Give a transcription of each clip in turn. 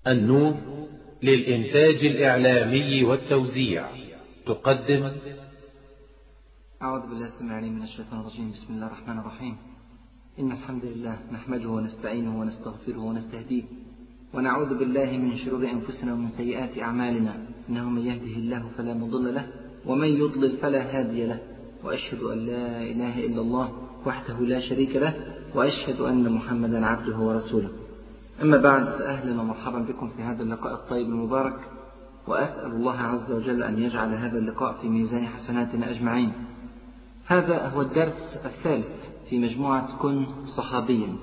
النور للإنتاج الإعلامي والتوزيع تقدم أعوذ بالله السميع العليم من الشيطان الرجيم بسم الله الرحمن الرحيم إن الحمد لله نحمده ونستعينه ونستغفره ونستهديه ونعوذ بالله من شرور أنفسنا ومن سيئات أعمالنا إنه من يهده الله فلا مضل له ومن يضلل فلا هادي له وأشهد أن لا إله إلا الله وحده لا شريك له وأشهد أن محمدا عبده ورسوله أما بعد فأهلا ومرحبا بكم في هذا اللقاء الطيب المبارك وأسأل الله عز وجل أن يجعل هذا اللقاء في ميزان حسناتنا أجمعين هذا هو الدرس الثالث في مجموعة كن صحابيا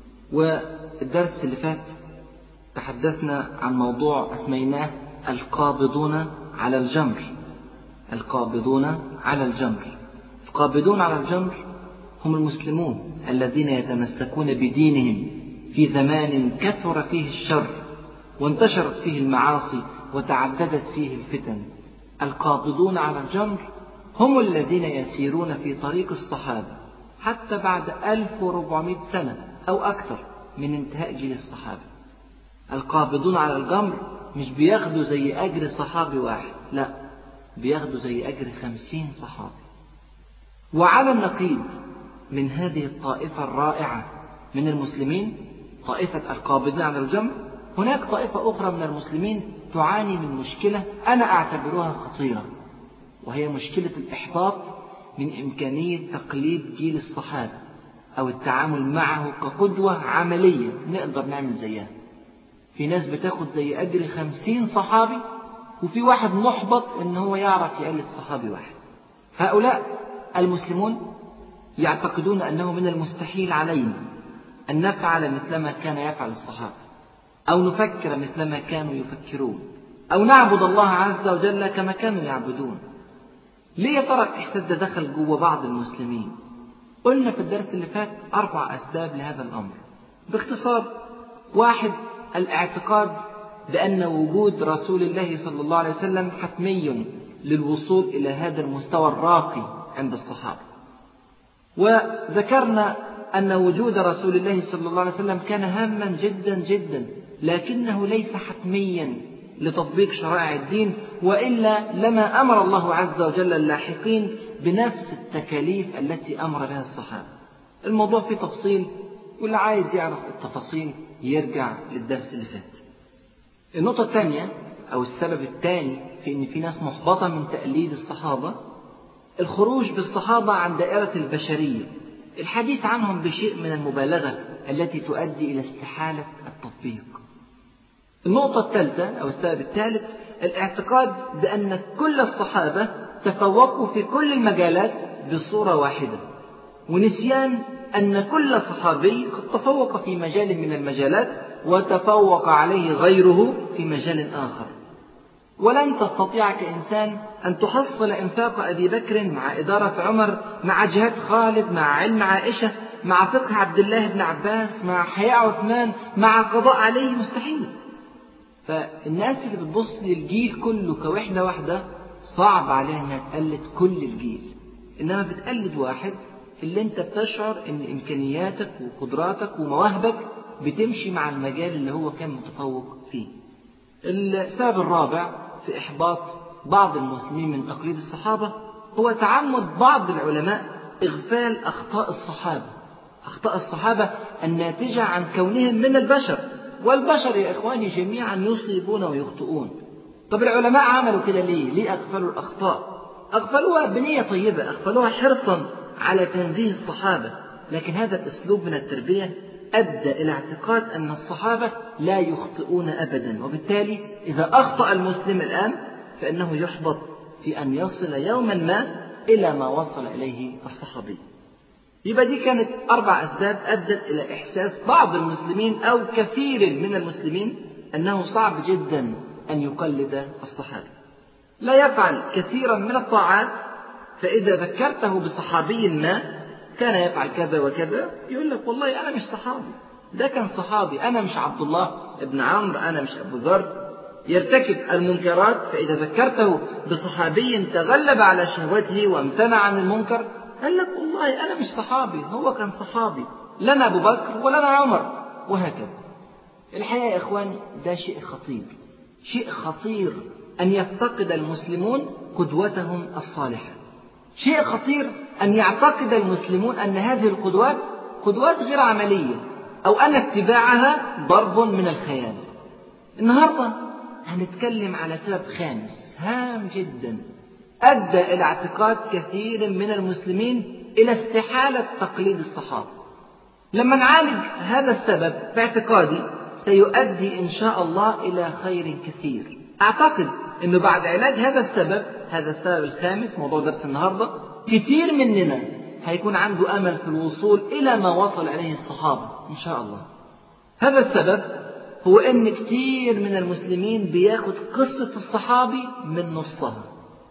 والدرس اللي فات تحدثنا عن موضوع أسميناه القابضون على الجمر القابضون على الجمر القابضون على الجمر هم المسلمون الذين يتمسكون بدينهم في زمان كثر فيه الشر وانتشرت فيه المعاصي وتعددت فيه الفتن القابضون على الجمر هم الذين يسيرون في طريق الصحابة حتى بعد 1400 سنة أو أكثر من انتهاء جيل الصحابة القابضون على الجمر مش بياخدوا زي أجر صحابي واحد لا بياخدوا زي أجر خمسين صحابي وعلى النقيض من هذه الطائفة الرائعة من المسلمين طائفة القابضين على الجمر هناك طائفة أخرى من المسلمين تعاني من مشكلة أنا أعتبرها خطيرة وهي مشكلة الإحباط من إمكانية تقليد جيل الصحابة أو التعامل معه كقدوة عملية نقدر نعمل زيها في ناس بتاخد زي أجر خمسين صحابي وفي واحد محبط إن هو يعرف يقلد صحابي واحد هؤلاء المسلمون يعتقدون أنه من المستحيل علينا أن نفعل مثلما كان يفعل الصحابة أو نفكر مثلما كانوا يفكرون أو نعبد الله عز وجل كما كانوا يعبدون ليه يا ترى الإحساس ده دخل جوه بعض المسلمين قلنا في الدرس اللي فات أربع أسباب لهذا الأمر باختصار واحد الاعتقاد بأن وجود رسول الله صلى الله عليه وسلم حتمي للوصول إلى هذا المستوى الراقي عند الصحابة وذكرنا أن وجود رسول الله صلى الله عليه وسلم كان هاما جدا جدا لكنه ليس حتميا لتطبيق شرائع الدين وإلا لما أمر الله عز وجل اللاحقين بنفس التكاليف التي أمر بها الصحابة الموضوع فيه تفصيل واللي عايز يعرف التفاصيل يرجع للدرس اللي فات النقطة الثانية أو السبب الثاني في أن في ناس محبطة من تقليد الصحابة الخروج بالصحابة عن دائرة البشرية الحديث عنهم بشيء من المبالغة التي تؤدي إلى استحالة التطبيق النقطة الثالثة أو السبب الثالث الاعتقاد بأن كل الصحابة تفوقوا في كل المجالات بصورة واحدة ونسيان أن كل صحابي قد تفوق في مجال من المجالات وتفوق عليه غيره في مجال آخر ولن تستطيع كإنسان أن تحصل إنفاق أبي بكر مع إدارة عمر مع جهاد خالد مع علم عائشة مع فقه عبد الله بن عباس مع حياء عثمان مع قضاء عليه مستحيل فالناس اللي بتبص للجيل كله كوحدة واحدة صعب عليها انها تقلد كل الجيل انما بتقلد واحد اللي انت بتشعر ان امكانياتك وقدراتك ومواهبك بتمشي مع المجال اللي هو كان متفوق فيه السبب الرابع في احباط بعض المسلمين من تقليد الصحابة هو تعمد بعض العلماء اغفال اخطاء الصحابة اخطاء الصحابة الناتجة عن كونهم من البشر والبشر يا إخواني جميعا يصيبون ويخطئون طب العلماء عملوا كده ليه؟ ليه أغفلوا الأخطاء؟ أغفلوها بنية طيبة أغفلوها حرصا على تنزيه الصحابة لكن هذا الأسلوب من التربية أدى إلى اعتقاد أن الصحابة لا يخطئون أبدا وبالتالي إذا أخطأ المسلم الآن فإنه يحبط في أن يصل يوما ما إلى ما وصل إليه الصحابي يبقى دي كانت أربع أسباب أدت إلى إحساس بعض المسلمين أو كثير من المسلمين أنه صعب جدا أن يقلد الصحابة لا يفعل كثيرا من الطاعات فإذا ذكرته بصحابي ما كان يفعل كذا وكذا يقول لك والله أنا مش صحابي ده كان صحابي أنا مش عبد الله ابن عمرو أنا مش أبو ذر يرتكب المنكرات فإذا ذكرته بصحابي تغلب على شهوته وامتنع عن المنكر قال لك والله أنا مش صحابي هو كان صحابي لنا أبو بكر ولنا عمر وهكذا الحقيقة يا إخواني ده شيء خطير شيء خطير أن يفتقد المسلمون قدوتهم الصالحة شيء خطير أن يعتقد المسلمون أن هذه القدوات قدوات غير عملية أو أن اتباعها ضرب من الخيال النهاردة هنتكلم على سبب خامس هام جدا أدى إلى اعتقاد كثير من المسلمين إلى استحالة تقليد الصحابة لما نعالج هذا السبب في اعتقادي سيؤدي إن شاء الله إلى خير كثير أعتقد أنه بعد علاج هذا السبب هذا السبب الخامس موضوع درس النهاردة كثير مننا هيكون عنده أمل في الوصول إلى ما وصل إليه الصحابة إن شاء الله هذا السبب هو أن كثير من المسلمين بياخد قصة الصحابي من نصها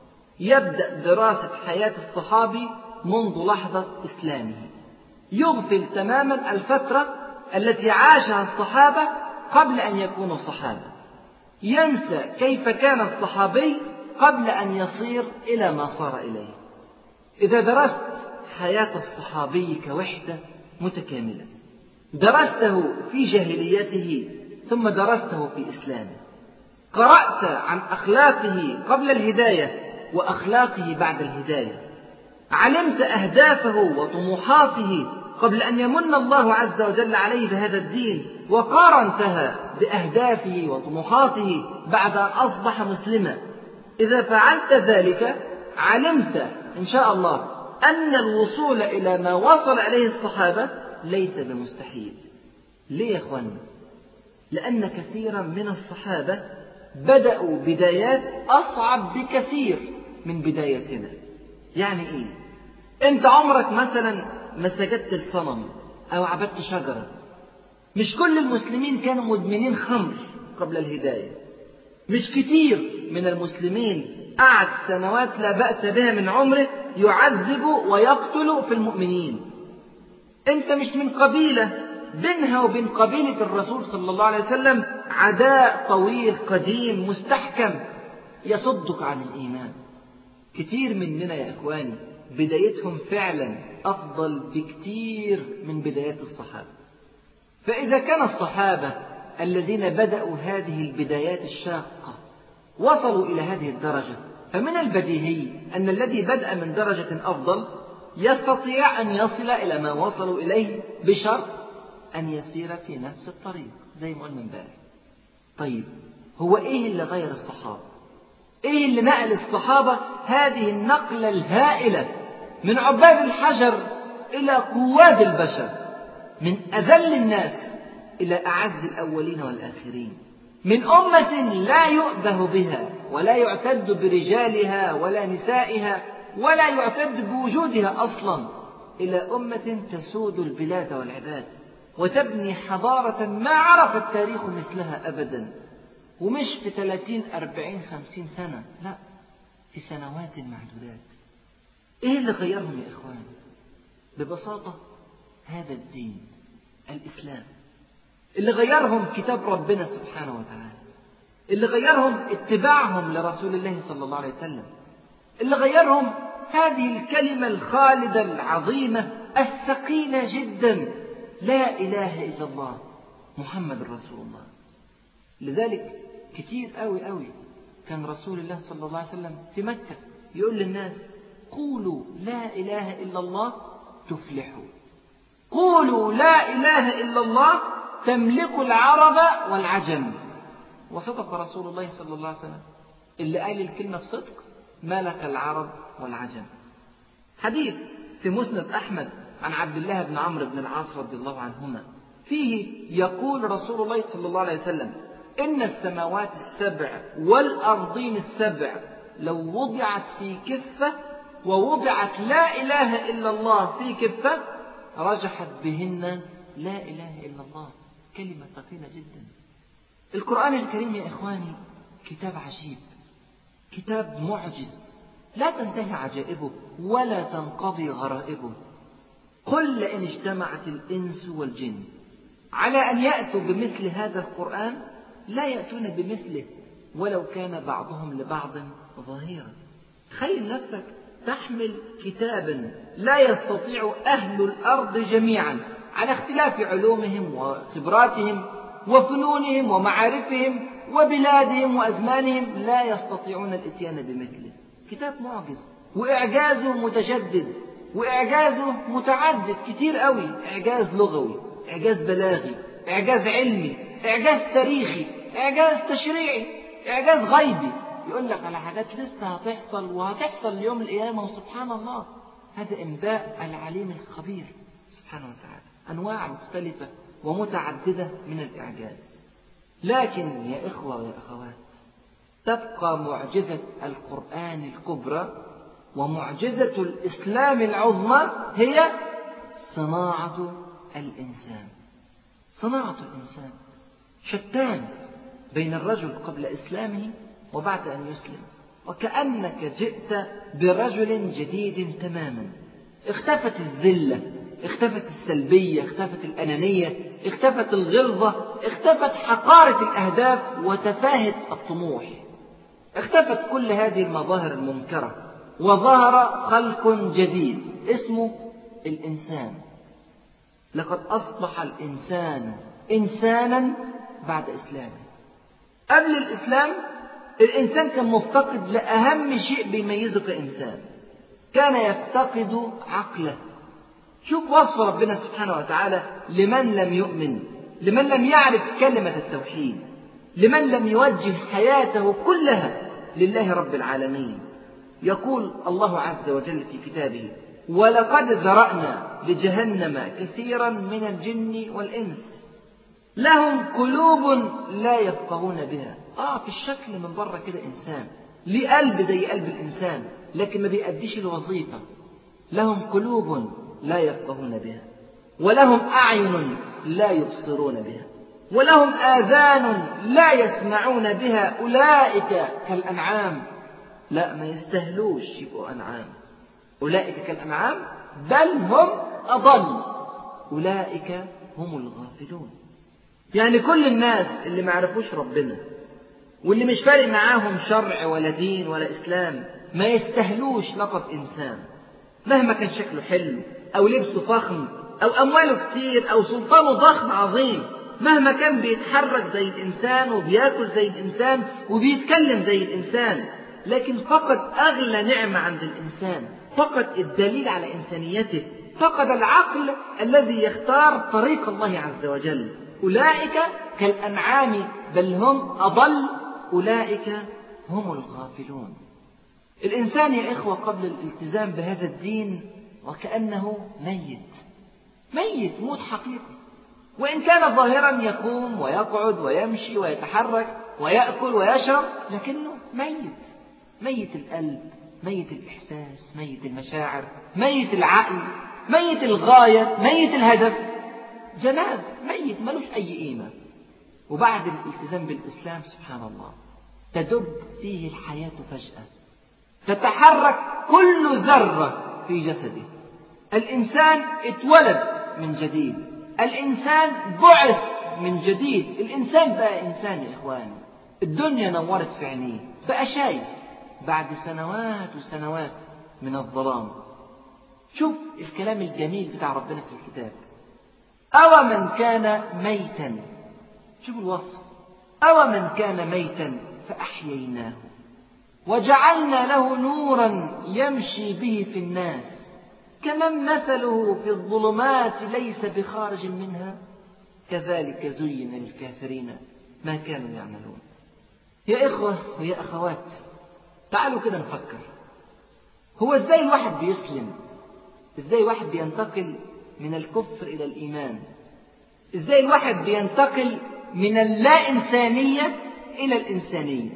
يبدأ دراسة حياة الصحابي منذ لحظة إسلامه يغفل تماما الفترة التي عاشها الصحابة قبل أن يكونوا صحابة ينسى كيف كان الصحابي قبل أن يصير إلى ما صار إليه إذا درست حياة الصحابي كوحدة متكاملة درسته في جاهليته ثم درسته في إسلامه قرأت عن أخلاقه قبل الهداية وأخلاقه بعد الهداية علمت أهدافه وطموحاته قبل أن يمن الله عز وجل عليه بهذا الدين وقارنتها بأهدافه وطموحاته بعد أن أصبح مسلما إذا فعلت ذلك علمت إن شاء الله أن الوصول إلى ما وصل إليه الصحابة ليس بمستحيل ليه يا أخوانا لأن كثيرا من الصحابة بدأوا بدايات أصعب بكثير من بدايتنا يعني إيه أنت عمرك مثلا ما سجدت الصنم أو عبدت شجرة مش كل المسلمين كانوا مدمنين خمر قبل الهداية مش كتير من المسلمين قعد سنوات لا بأس بها من عمره يعذب ويقتل في المؤمنين انت مش من قبيلة بينها وبين قبيلة الرسول صلى الله عليه وسلم عداء طويل قديم مستحكم يصدك عن الإيمان كتير مننا يا إخواني بدايتهم فعلا أفضل بكتير من بدايات الصحابة فإذا كان الصحابة الذين بدأوا هذه البدايات الشاقة وصلوا إلى هذه الدرجة فمن البديهي أن الذي بدأ من درجة أفضل يستطيع أن يصل إلى ما وصلوا إليه بشرط أن يسير في نفس الطريق زي ما قلنا امبارح طيب هو إيه اللي غير الصحابة إيه اللي نقل الصحابة هذه النقلة الهائلة من عباد الحجر إلى قواد البشر من أذل الناس إلى أعز الأولين والآخرين من أمة لا يؤذه بها ولا يعتد برجالها ولا نسائها ولا يعتد بوجودها أصلا إلى أمة تسود البلاد والعباد وتبني حضارة ما عرف التاريخ مثلها أبدا ومش في 30 40 50 سنة لا في سنوات معدودات إيه اللي غيرهم يا إخوان ببساطة هذا الدين الإسلام اللي غيرهم كتاب ربنا سبحانه وتعالى اللي غيرهم اتباعهم لرسول الله صلى الله عليه وسلم اللي غيرهم هذه الكلمة الخالدة العظيمة الثقيلة جدا لا إله إلا الله محمد رسول الله لذلك كتير قوي قوي كان رسول الله صلى الله عليه وسلم في مكة يقول للناس قولوا لا إله إلا الله تفلحوا قولوا لا إله إلا الله تملك العرب والعجم وصدق رسول الله صلى الله عليه وسلم اللي قال الكلمة بصدق ملك العرب والعجم حديث في مسند أحمد عن عبد الله بن عمرو بن العاص رضي الله عنهما فيه يقول رسول الله صلى الله عليه وسلم إن السماوات السبع والأرضين السبع لو وضعت في كفة ووضعت لا إله إلا الله في كفة رجحت بهن لا إله إلا الله كلمة ثقيلة جدا القرآن الكريم يا إخواني كتاب عجيب كتاب معجز لا تنتهي عجائبه ولا تنقضي غرائبه قل لئن اجتمعت الإنس والجن على أن يأتوا بمثل هذا القرآن لا يأتون بمثله ولو كان بعضهم لبعض ظهيرا تخيل نفسك تحمل كتابا لا يستطيع أهل الأرض جميعا على اختلاف علومهم وخبراتهم وفنونهم ومعارفهم وبلادهم وأزمانهم لا يستطيعون الإتيان بمثله كتاب معجز وإعجازه متجدد وإعجازه متعدد كتير قوي إعجاز لغوي إعجاز بلاغي إعجاز علمي إعجاز تاريخي إعجاز تشريعي إعجاز غيبي يقول لك على حاجات لسه هتحصل وهتحصل يوم القيامة وسبحان الله هذا إنباء العليم الخبير سبحانه وتعالى أنواع مختلفة ومتعددة من الإعجاز لكن يا إخوة ويا أخوات تبقى معجزة القرآن الكبرى ومعجزة الإسلام العظمى هي صناعة الإنسان صناعة الإنسان شتان بين الرجل قبل إسلامه وبعد أن يسلم وكأنك جئت برجل جديد تماما اختفت الذلة اختفت السلبية اختفت الأنانية اختفت الغلظة اختفت حقارة الأهداف وتفاهة الطموح اختفت كل هذه المظاهر المنكرة وظهر خلق جديد اسمه الإنسان لقد أصبح الإنسان إنسانا بعد إسلامه قبل الإسلام الإنسان كان مفتقد لأهم شيء بيميزه كإنسان كان يفتقد عقله شوف وصف ربنا سبحانه وتعالى لمن لم يؤمن لمن لم يعرف كلمة التوحيد لمن لم يوجه حياته كلها لله رب العالمين يقول الله عز وجل في كتابه ولقد ذرأنا لجهنم كثيرا من الجن والإنس لهم قلوب لا يفقهون بها آه في الشكل من بره كده إنسان ليه قلب زي قلب الإنسان لكن ما بيأديش الوظيفة لهم قلوب لا يفقهون بها ولهم أعين لا يبصرون بها ولهم آذان لا يسمعون بها أولئك كالأنعام لا ما يستهلوش يبقوا أنعام أولئك كالأنعام بل هم أضل أولئك هم الغافلون يعني كل الناس اللي ما عرفوش ربنا واللي مش فارق معاهم شرع ولا دين ولا إسلام ما يستهلوش لقب إنسان مهما كان شكله حلو أو لبسه فخم أو أمواله كتير أو سلطانه ضخم عظيم مهما كان بيتحرك زي الإنسان وبياكل زي الإنسان وبيتكلم زي الإنسان لكن فقد أغلى نعمة عند الإنسان فقد الدليل على إنسانيته فقد العقل الذي يختار طريق الله عز وجل أولئك كالأنعام بل هم أضل أولئك هم الغافلون الإنسان يا إخوة قبل الالتزام بهذا الدين وكأنه ميت ميت موت حقيقي وإن كان ظاهرا يقوم ويقعد ويمشي ويتحرك ويأكل ويشرب لكنه ميت ميت القلب ميت الإحساس ميت المشاعر ميت العقل ميت الغاية ميت الهدف جماد ميت ملوش أي قيمة وبعد الالتزام بالإسلام سبحان الله تدب فيه الحياة فجأة تتحرك كل ذرة في جسده الإنسان اتولد من جديد الإنسان بعث من جديد الإنسان بقى إنسان يا إخواني الدنيا نورت في عينيه بقى شايف بعد سنوات وسنوات من الظلام شوف الكلام الجميل بتاع ربنا في الكتاب أو من كان ميتا شوف الوصف أو من كان ميتا فأحييناه وجعلنا له نورا يمشي به في الناس كمن مثله في الظلمات ليس بخارج منها كذلك زين للكافرين ما كانوا يعملون يا إخوة ويا أخوات تعالوا كده نفكر هو ازاي الواحد بيسلم ازاي الواحد بينتقل من الكفر إلى الإيمان ازاي الواحد بينتقل من اللا إنسانية إلى الإنسانية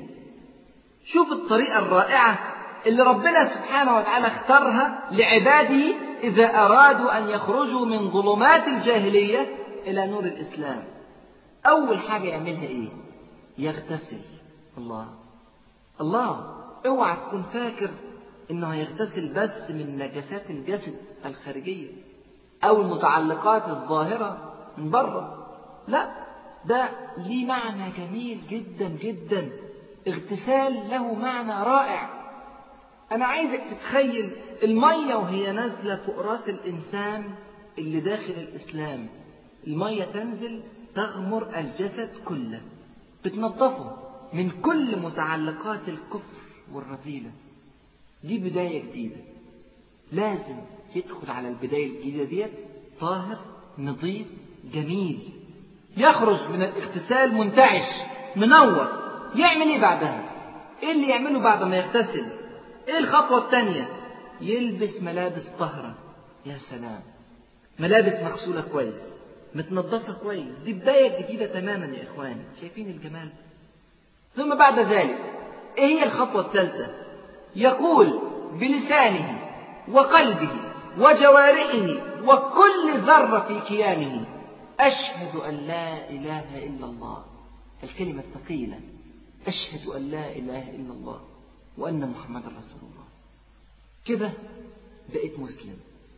شوف الطريقة الرائعة اللي ربنا سبحانه وتعالى اختارها لعباده إذا أرادوا أن يخرجوا من ظلمات الجاهلية إلى نور الإسلام أول حاجة يعملها إيه يغتسل الله الله اوعى تكون فاكر انه هيغتسل بس من نجاسات الجسد الخارجية او المتعلقات الظاهرة من بره لا ده ليه معنى جميل جدا جدا اغتسال له معنى رائع انا عايزك تتخيل المية وهي نازلة فوق راس الانسان اللي داخل الاسلام المية تنزل تغمر الجسد كله بتنظفه من كل متعلقات الكفر والرذيلة دي بداية جديدة لازم يدخل على البداية الجديدة ديت طاهر نظيف جميل يخرج من الاغتسال منتعش منور يعمل ايه بعدها ايه اللي يعمله بعد ما يغتسل ايه الخطوة الثانية يلبس ملابس طهرة يا سلام ملابس مغسولة كويس متنظفة كويس دي بداية جديدة تماما يا إخواني شايفين الجمال ثم بعد ذلك إيه هي الخطوة الثالثة يقول بلسانه وقلبه وجوارحه وكل ذرة في كيانه أشهد أن لا إله إلا الله الكلمة الثقيلة أشهد أن لا إله إلا الله وأن محمد رسول الله كده بقيت مسلم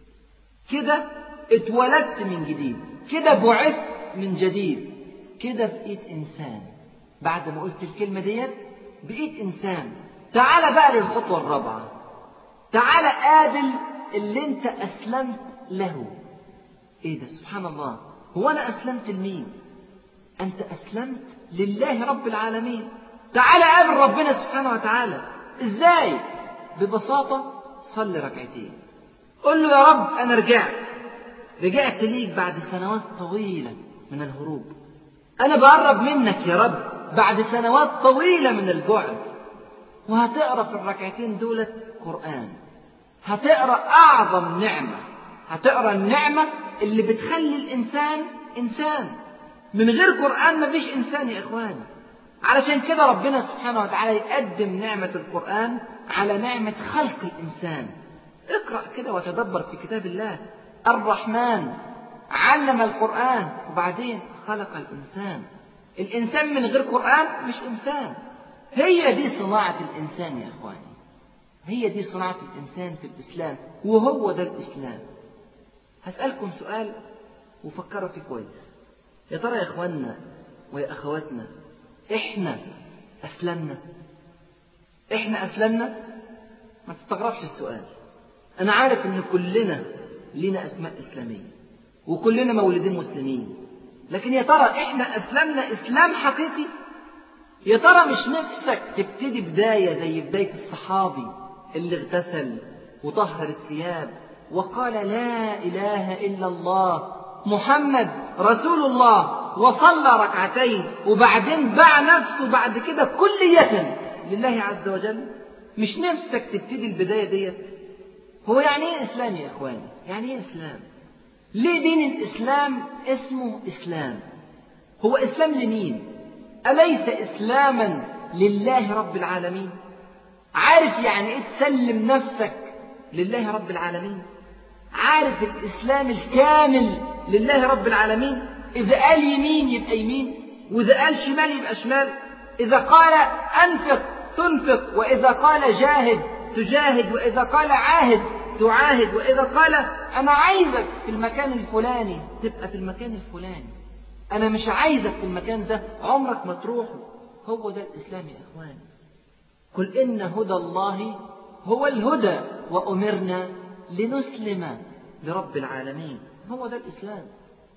كده اتولدت من جديد كده بعثت من جديد كده بقيت إنسان بعد ما قلت الكلمة ديت بقيت إنسان تعال بقى للخطوة الرابعة تعال قابل اللي انت أسلمت له ايه ده سبحان الله هو أنا أسلمت لمين أنت أسلمت لله رب العالمين تعال قابل ربنا سبحانه وتعالى ازاي ببساطة صلي ركعتين قل له يا رب أنا رجعت رجعت ليك بعد سنوات طويلة من الهروب أنا بقرب منك يا رب بعد سنوات طويلة من البعد وهتقرا في الركعتين دولت قرآن هتقرا أعظم نعمة هتقرا النعمة اللي بتخلي الإنسان إنسان من غير قرآن مفيش إنسان يا إخواني علشان كده ربنا سبحانه وتعالى يقدم نعمة القرآن على نعمة خلق الإنسان اقرأ كده وتدبر في كتاب الله الرحمن علم القرآن وبعدين خلق الإنسان الإنسان من غير قرآن مش إنسان هي دي صناعة الإنسان يا إخواني هي دي صناعة الإنسان في الإسلام وهو ده الإسلام هسألكم سؤال وفكروا فيه كويس يا ترى يا إخواننا ويا أخواتنا إحنا أسلمنا إحنا أسلمنا ما تستغربش السؤال أنا عارف إن كلنا لينا أسماء إسلامية وكلنا مولودين مسلمين لكن يا ترى إحنا أسلمنا إسلام حقيقي يا ترى مش نفسك تبتدي بداية زي بداية الصحابي اللي اغتسل وطهر الثياب وقال لا إله إلا الله محمد رسول الله وصلى ركعتين وبعدين باع نفسه بعد كده كلية لله عز وجل مش نفسك تبتدي البداية ديت هو يعني ايه اسلام يا اخواني يعني ايه اسلام ليه دين الاسلام اسمه اسلام هو اسلام لمين اليس اسلاما لله رب العالمين عارف يعني ايه تسلم نفسك لله رب العالمين عارف الاسلام الكامل لله رب العالمين اذا قال يمين يبقى يمين واذا قال شمال يبقى شمال اذا قال انفق تنفق واذا قال جاهد تجاهد وإذا قال عاهد تعاهد وإذا قال أنا عايزك في المكان الفلاني تبقى في المكان الفلاني أنا مش عايزك في المكان ده عمرك ما تروحه هو ده الإسلام يا إخواني قل إن هدى الله هو الهدى وأمرنا لنسلم لرب العالمين هو ده الإسلام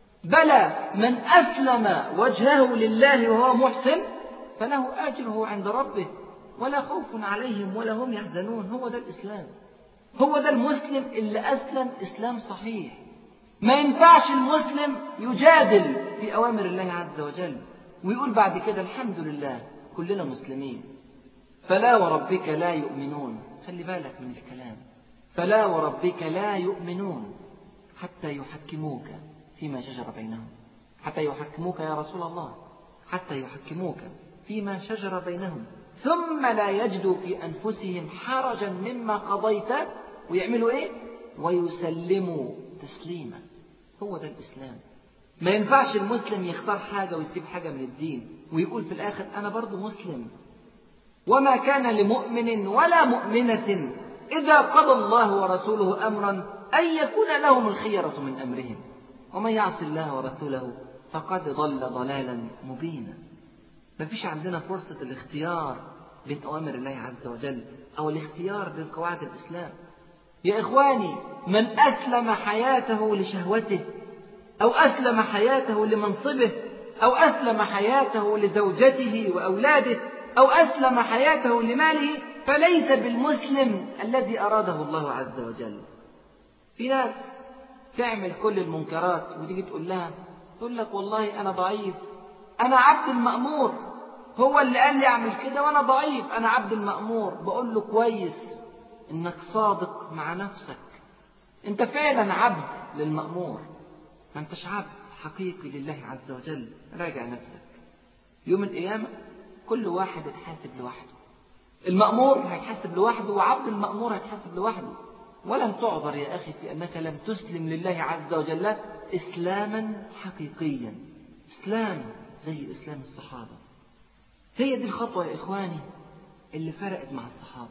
بلى من أسلم وجهه لله وهو محسن فله أجره عند ربه ولا خوف عليهم ولا هم يحزنون هو ده الإسلام هو ده المسلم اللي أسلم إسلام صحيح ما ينفعش المسلم يجادل في أوامر الله عز وجل ويقول بعد كده الحمد لله كلنا مسلمين فلا وربك لا يؤمنون خلي بالك من الكلام فلا وربك لا يؤمنون حتى يحكموك فيما شجر بينهم حتى يحكموك يا رسول الله حتى يحكموك فيما شجر بينهم ثم لا يجدوا في أنفسهم حرجا مما قضيت ويعملوا إيه؟ ويسلموا تسليما هو ده الإسلام ما ينفعش المسلم يختار حاجة ويسيب حاجة من الدين ويقول في الآخر أنا برضو مسلم وما كان لمؤمن ولا مؤمنة إذا قضى الله ورسوله أمرا أن يكون لهم الخيرة من أمرهم ومن يعص الله ورسوله فقد ضل ضلالا مبينا ما فيش عندنا فرصة الاختيار بين أوامر الله عز وجل أو الاختيار بين قواعد الإسلام يا إخواني من أسلم حياته لشهوته أو أسلم حياته لمنصبه أو أسلم حياته لزوجته وأولاده أو أسلم حياته لماله فليس بالمسلم الذي أراده الله عز وجل في ناس تعمل كل المنكرات وتيجي تقول لها تقول لك والله أنا ضعيف أنا عبد المأمور هو اللي قال لي أعمل كده وأنا ضعيف أنا عبد المأمور بقول له كويس إنك صادق مع نفسك أنت فعلا عبد للمأمور ما أنتش عبد حقيقي لله عز وجل راجع نفسك يوم القيامة كل واحد يتحاسب لوحده المأمور هيتحاسب لوحده وعبد المأمور هيتحاسب لوحده ولن تعذر يا أخي في أنك لم تسلم لله عز وجل إسلاما حقيقيا إسلام زي إسلام الصحابة هي دي الخطوة يا إخواني اللي فرقت مع الصحابة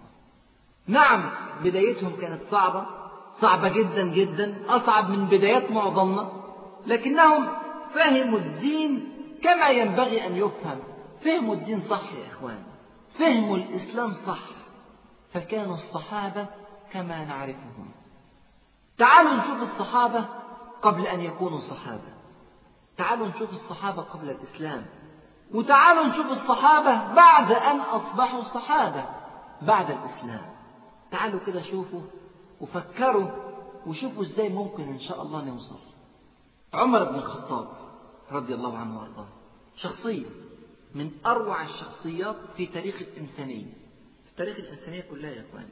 نعم بدايتهم كانت صعبة صعبة جدا جدا أصعب من بدايات معظمنا لكنهم فهموا الدين كما ينبغي أن يفهم فهموا الدين صح يا إخوان فهموا الإسلام صح فكانوا الصحابة كما نعرفهم تعالوا نشوف الصحابة قبل أن يكونوا صحابة تعالوا نشوف الصحابة قبل الإسلام وتعالوا نشوف الصحابة بعد أن أصبحوا صحابة بعد الإسلام تعالوا كده شوفوا وفكروا وشوفوا إزاي ممكن إن شاء الله نوصل عمر بن الخطاب رضي الله عنه وارضاه شخصية من أروع الشخصيات في تاريخ الإنسانية في تاريخ الإنسانية كلها يا إخواني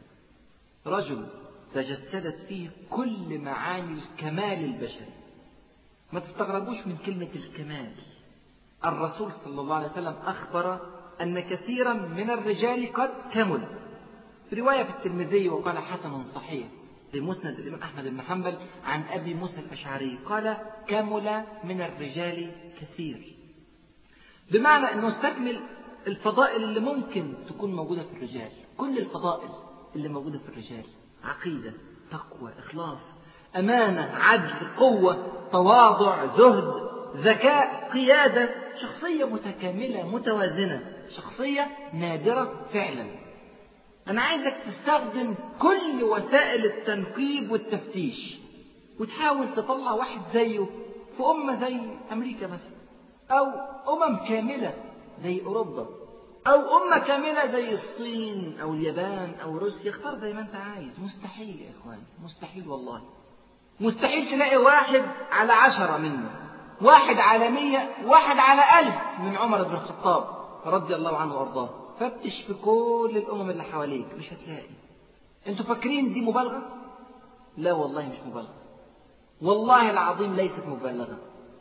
رجل تجسدت فيه كل معاني الكمال البشري ما تستغربوش من كلمة الكمال الرسول صلى الله عليه وسلم أخبر أن كثيرا من الرجال قد كمل في رواية في الترمذي وقال حسن صحيح في مسند الإمام أحمد بن حنبل عن أبي موسى الأشعري قال كمل من الرجال كثير بمعنى أنه استكمل الفضائل اللي ممكن تكون موجودة في الرجال كل الفضائل اللي موجودة في الرجال عقيدة تقوى إخلاص أمانة عدل قوة تواضع زهد ذكاء قيادة شخصية متكاملة متوازنة شخصية نادرة فعلا أنا عايزك تستخدم كل وسائل التنقيب والتفتيش وتحاول تطلع واحد زيه في أمة زي أمريكا مثلا أو أمم كاملة زي أوروبا أو أمة كاملة زي الصين أو اليابان أو روسيا اختار زي ما أنت عايز مستحيل يا إخوان مستحيل والله مستحيل تلاقي واحد على عشرة منه واحد على مية واحد على ألف من عمر بن الخطاب رضي الله عنه وأرضاه فتش في كل الأمم اللي حواليك مش هتلاقي أنتوا فاكرين دي مبالغة؟ لا والله مش مبالغة والله العظيم ليست مبالغة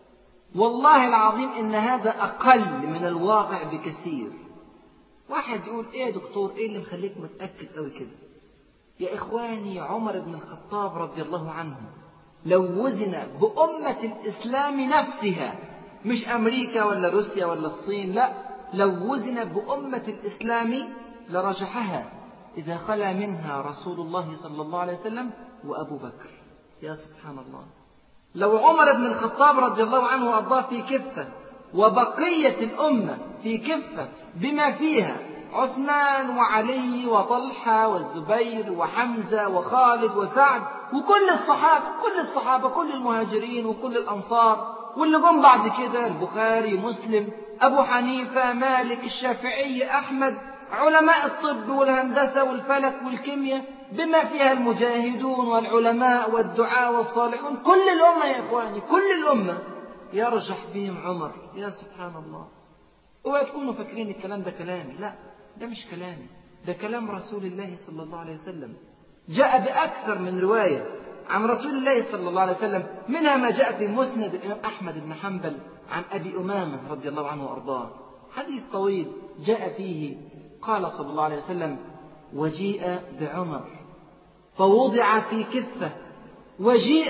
والله العظيم إن هذا أقل من الواقع بكثير واحد يقول إيه يا دكتور إيه اللي مخليك متأكد أوي كده يا إخواني عمر بن الخطاب رضي الله عنه لو وزن بأمة الإسلام نفسها مش أمريكا ولا روسيا ولا الصين لا لو وزن بأمة الإسلام لرجحها إذا خلا منها رسول الله صلى الله عليه وسلم وأبو بكر يا سبحان الله لو عمر بن الخطاب رضي الله عنه وأرضاه في كفة وبقية الأمة في كفة بما فيها عثمان وعلي وطلحة والزبير وحمزة وخالد وسعد وكل الصحابة كل الصحابة كل المهاجرين وكل الأنصار واللي جم بعد كده البخاري مسلم أبو حنيفة مالك الشافعي أحمد علماء الطب والهندسة والفلك والكيمياء بما فيها المجاهدون والعلماء والدعاء والصالحون كل الأمة يا إخواني كل الأمة يرجح بهم عمر يا سبحان الله اوعوا تكونوا فاكرين الكلام ده كلامي لا ده مش كلامي ده كلام رسول الله صلى الله عليه وسلم جاء بأكثر من رواية عن رسول الله صلى الله عليه وسلم منها ما جاء في مسند الإمام أحمد بن حنبل عن أبي أمامة رضي الله عنه وأرضاه حديث طويل جاء فيه قال صلى الله عليه وسلم وجيء بعمر فوضع في كفة وجيء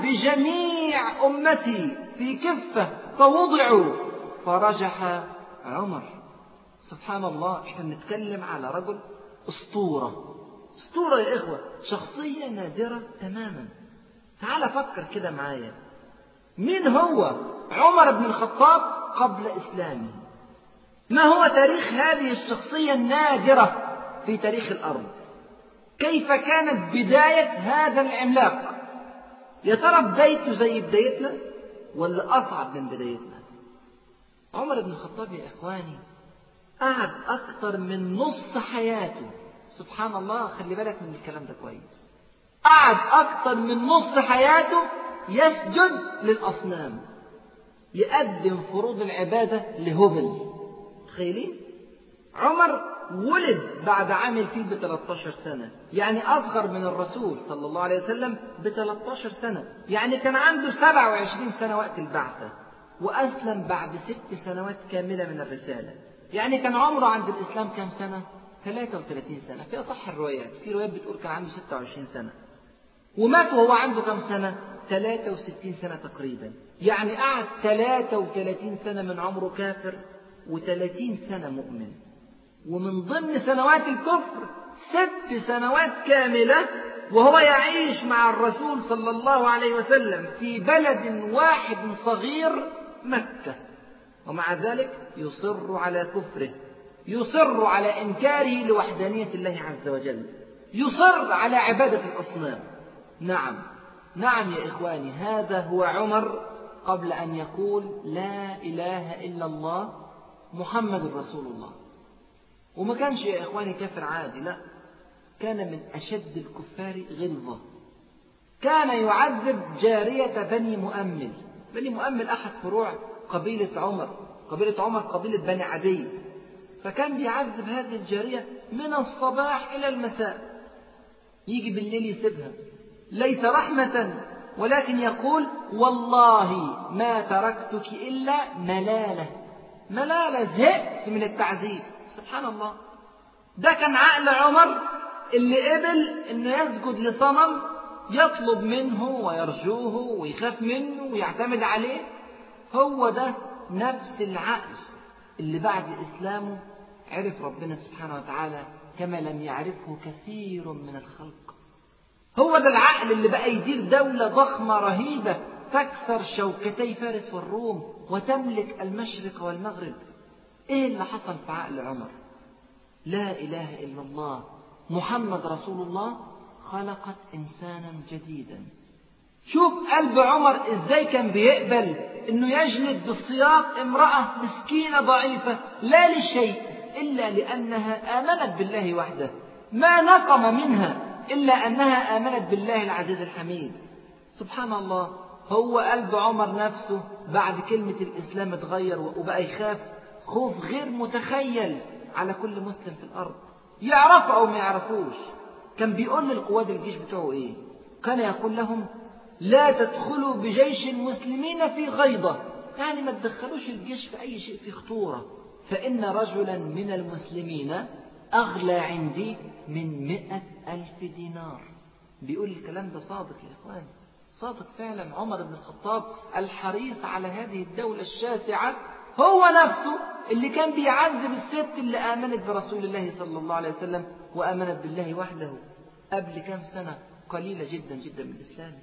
بجميع أمتي في كفة فوضعوا فرجح عمر سبحان الله احنا بنتكلم على رجل أسطورة أسطورة يا إخوة شخصية نادرة تماما تعال فكر كده معايا مين هو عمر بن الخطاب قبل إسلامه ما هو تاريخ هذه الشخصية النادرة في تاريخ الأرض كيف كانت بداية هذا العملاق يا ترى بدايته زي بدايتنا ولا أصعب من بدايتنا عمر بن الخطاب يا إخواني قعد أكتر من نص حياته سبحان الله خلي بالك من الكلام ده كويس قعد أكتر من نص حياته يسجد للأصنام يقدم فروض العبادة لهبل تخيلين عمر ولد بعد عام الفيل ب 13 سنة يعني أصغر من الرسول صلى الله عليه وسلم ب 13 سنة يعني كان عنده 27 سنة وقت البعثة وأسلم بعد ست سنوات كاملة من الرسالة يعني كان عمره عند الإسلام كم سنة 33 سنة في أصح الروايات في روايات بتقول كان عنده 26 سنة ومات وهو عنده كم سنة 63 سنة تقريبا يعني قعد 33 سنة من عمره كافر و30 سنة مؤمن ومن ضمن سنوات الكفر ست سنوات كاملة وهو يعيش مع الرسول صلى الله عليه وسلم في بلد واحد صغير مكة ومع ذلك يصر على كفره يصر على إنكاره لوحدانية الله عز وجل يصر على عبادة الأصنام نعم نعم يا إخواني هذا هو عمر قبل أن يقول لا إله إلا الله محمد رسول الله وما كانش يا إخواني كافر عادي لا كان من أشد الكفار غلظة كان يعذب جارية بني مؤمل بني مؤمل أحد فروع قبيلة عمر قبيلة عمر قبيلة بني عدي فكان بيعذب هذه الجارية من الصباح إلى المساء يجي بالليل يسيبها ليس رحمة ولكن يقول والله ما تركتك إلا ملالة ملالة زهقت من التعذيب سبحان الله ده كان عقل عمر اللي قبل انه يسجد لصنم يطلب منه ويرجوه ويخاف منه ويعتمد عليه هو ده نفس العقل اللي بعد اسلامه عرف ربنا سبحانه وتعالى كما لم يعرفه كثير من الخلق هو ده العقل اللي بقى يدير دولة ضخمة رهيبة تكسر شوكتي فارس والروم وتملك المشرق والمغرب ايه اللي حصل في عقل عمر لا اله الا الله محمد رسول الله خلقت انسانا جديدا شوف قلب عمر ازاي كان بيقبل انه يجلد بالسياط امراه مسكينه ضعيفه لا لشيء الا لانها امنت بالله وحده ما نقم منها الا انها امنت بالله العزيز الحميد سبحان الله هو قلب عمر نفسه بعد كلمه الاسلام اتغير وبقى يخاف خوف غير متخيل على كل مسلم في الأرض يعرفوا أو ما يعرفوش كان بيقول للقواد الجيش بتوعه إيه كان يقول لهم لا تدخلوا بجيش المسلمين في غيضة يعني ما تدخلوش الجيش في أي شيء في خطورة فإن رجلا من المسلمين أغلى عندي من مئة ألف دينار بيقول الكلام ده صادق يا إخوان صادق فعلا عمر بن الخطاب الحريص على هذه الدولة الشاسعة هو نفسه اللي كان بيعذب الست اللي آمنت برسول الله صلى الله عليه وسلم وآمنت بالله وحده قبل كم سنة قليلة جدا جدا من الإسلام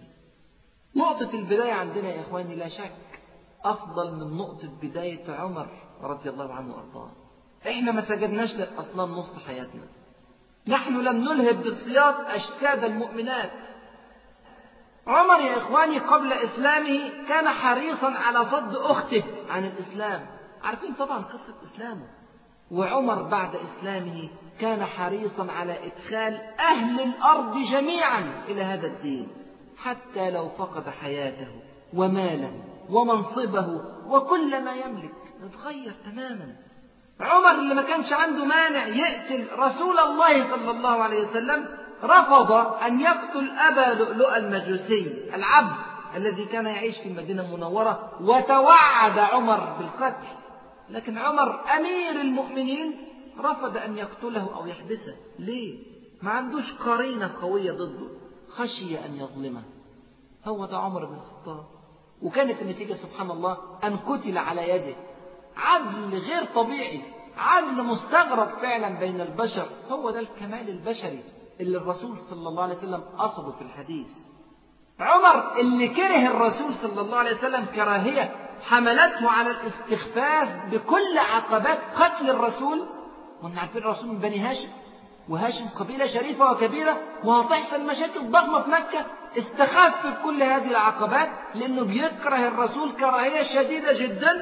نقطة البداية عندنا يا إخواني لا شك أفضل من نقطة بداية عمر رضي الله عنه وأرضاه إحنا ما سجدناش للأصنام نص حياتنا نحن لم نلهب بالصياط أجساد المؤمنات عمر يا إخواني قبل إسلامه كان حريصا على صد أخته عن الإسلام عارفين طبعا قصة إسلامه وعمر بعد إسلامه كان حريصا على إدخال أهل الأرض جميعا إلى هذا الدين حتى لو فقد حياته وماله ومنصبه وكل ما يملك اتغير تماما عمر اللي ما كانش عنده مانع يقتل رسول الله صلى الله عليه وسلم رفض أن يقتل أبا لؤلؤ المجوسي العبد الذي كان يعيش في المدينة المنورة وتوعد عمر بالقتل لكن عمر أمير المؤمنين رفض أن يقتله أو يحبسه ليه؟ ما عندوش قرينة قوية ضده خشي أن يظلمه هو ده عمر بن الخطاب وكانت النتيجة سبحان الله أن قتل على يده عدل غير طبيعي عدل مستغرب فعلا بين البشر هو ده الكمال البشري اللي الرسول صلى الله عليه وسلم قصده في الحديث عمر اللي كره الرسول صلى الله عليه وسلم كراهية حملته على الاستخفاف بكل عقبات قتل الرسول وان عارفين الرسول من بني هاشم وهاشم قبيلة شريفة وكبيرة وهتحصل مشاكل ضخمة في مكة استخف بكل هذه العقبات لأنه بيكره الرسول كراهية شديدة جدا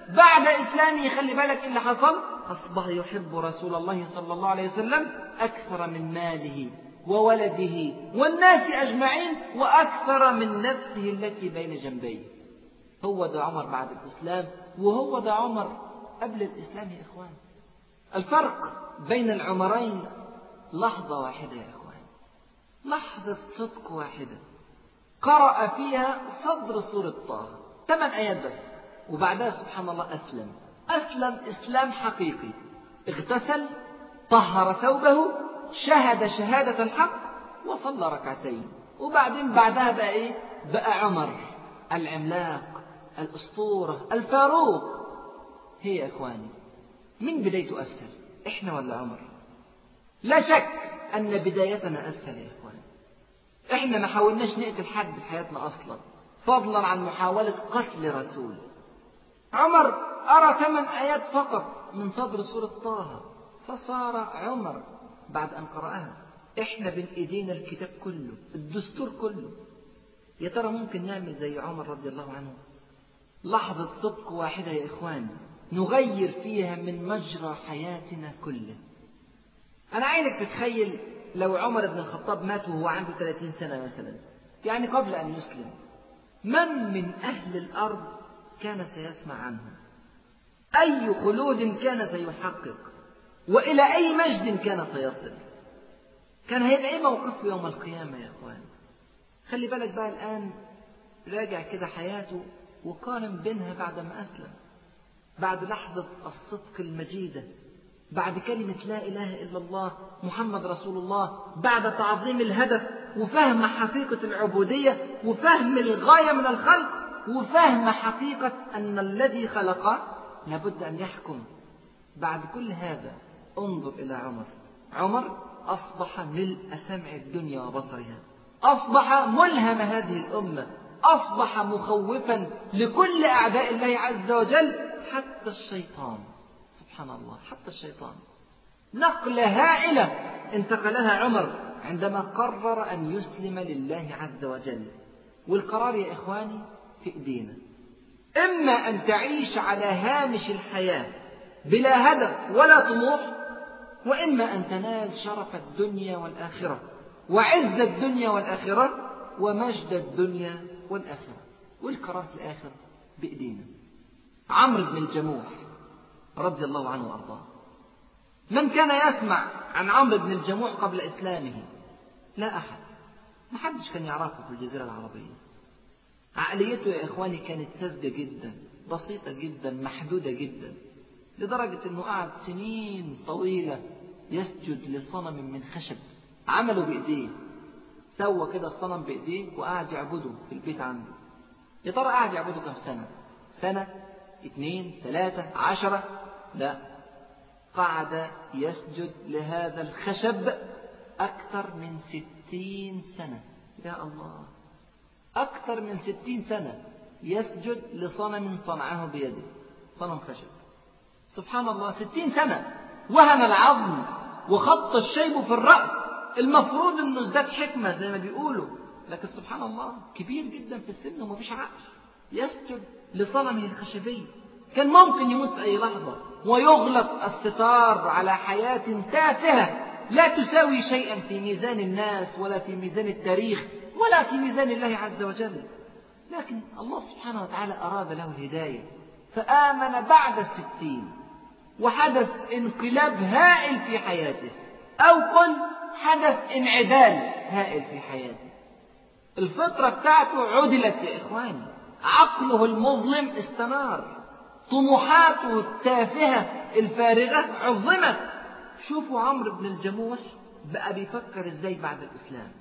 بعد إسلامه خلي بالك إيه اللي حصل أصبح يحب رسول الله صلى الله عليه وسلم أكثر من ماله وولده والناس أجمعين وأكثر من نفسه التي بين جنبيه هو ده عمر بعد الإسلام وهو ده عمر قبل الإسلام يا إخوان الفرق بين العمرين لحظة واحدة يا إخوان لحظة صدق واحدة قرأ فيها صدر سورة طه ثمان آيات بس وبعدها سبحان الله أسلم أسلم إسلام حقيقي اغتسل طهر ثوبه شهد شهادة الحق وصلى ركعتين وبعدين بعدها بقى إيه بقى عمر العملاق الأسطورة الفاروق هي يا إخواني من بدايته أسهل إحنا ولا عمر لا شك أن بدايتنا أسهل يا إخواني إحنا ما حاولناش نقتل حد في حياتنا أصلا فضلا عن محاولة قتل رسول عمر أرى ثمان آيات فقط من صدر سورة طه فصار عمر بعد أن قرأها إحنا بين إيدينا الكتاب كله الدستور كله يا ترى ممكن نعمل زي عمر رضي الله عنه لحظة صدق واحدة يا إخواني نغير فيها من مجرى حياتنا كله أنا عايزك تتخيل لو عمر بن الخطاب مات وهو عنده 30 سنة مثلا يعني قبل أن يسلم من من أهل الأرض كان سيسمع عنه أي خلود كان سيحقق وإلى أي مجد كان سيصل كان هيبقى إيه موقفه يوم القيامة يا إخوان خلي بالك بقى الآن راجع كده حياته وقارن بينها بعد ما أسلم بعد لحظة الصدق المجيدة بعد كلمة لا إله إلا الله محمد رسول الله بعد تعظيم الهدف وفهم حقيقة العبودية وفهم الغاية من الخلق وفهم حقيقة أن الذي خلق لابد أن يحكم بعد كل هذا انظر إلى عمر عمر أصبح ملء سمع الدنيا وبصرها أصبح ملهم هذه الأمة أصبح مخوفا لكل أعداء الله عز وجل حتى الشيطان سبحان الله حتى الشيطان نقلة هائلة انتقلها عمر عندما قرر أن يسلم لله عز وجل والقرار يا إخواني في إيدينا إما أن تعيش على هامش الحياة بلا هدف ولا طموح وإما أن تنال شرف الدنيا والآخرة وعز الدنيا والآخرة ومجد الدنيا والآخرة والقرار في الآخر بإيدينا عمرو بن الجموح رضي الله عنه وأرضاه من كان يسمع عن عمرو بن الجموح قبل إسلامه لا أحد ما حدش كان يعرفه في الجزيرة العربية عقليته يا إخواني كانت ساذجة جدا بسيطة جدا محدودة جدا لدرجة أنه قعد سنين طويلة يسجد لصنم من خشب عمله بإيديه سوى كده الصنم بإيديه وقعد يعبده في البيت عنده يا ترى قعد يعبده كم سنة سنة اثنين ثلاثة عشرة لا قعد يسجد لهذا الخشب أكثر من ستين سنة يا الله أكثر من ستين سنة يسجد لصنم صنعه بيده صنم خشب سبحان الله ستين سنة وهن العظم وخط الشيب في الرأس المفروض انه ازداد حكمة زي ما بيقولوا لكن سبحان الله كبير جدا في السن ومفيش عقل يسجد لصنمه الخشبي كان ممكن يموت في أي لحظة ويغلق الستار على حياة تافهة لا تساوي شيئا في ميزان الناس ولا في ميزان التاريخ ولا في ميزان الله عز وجل لكن الله سبحانه وتعالى أراد له الهداية فآمن بعد الستين وحدث انقلاب هائل في حياته أو قل حدث انعدال هائل في حياته الفطرة بتاعته عدلت يا إخواني عقله المظلم استنار طموحاته التافهة الفارغة عظمت شوفوا عمرو بن الجموح بقى بيفكر ازاي بعد الإسلام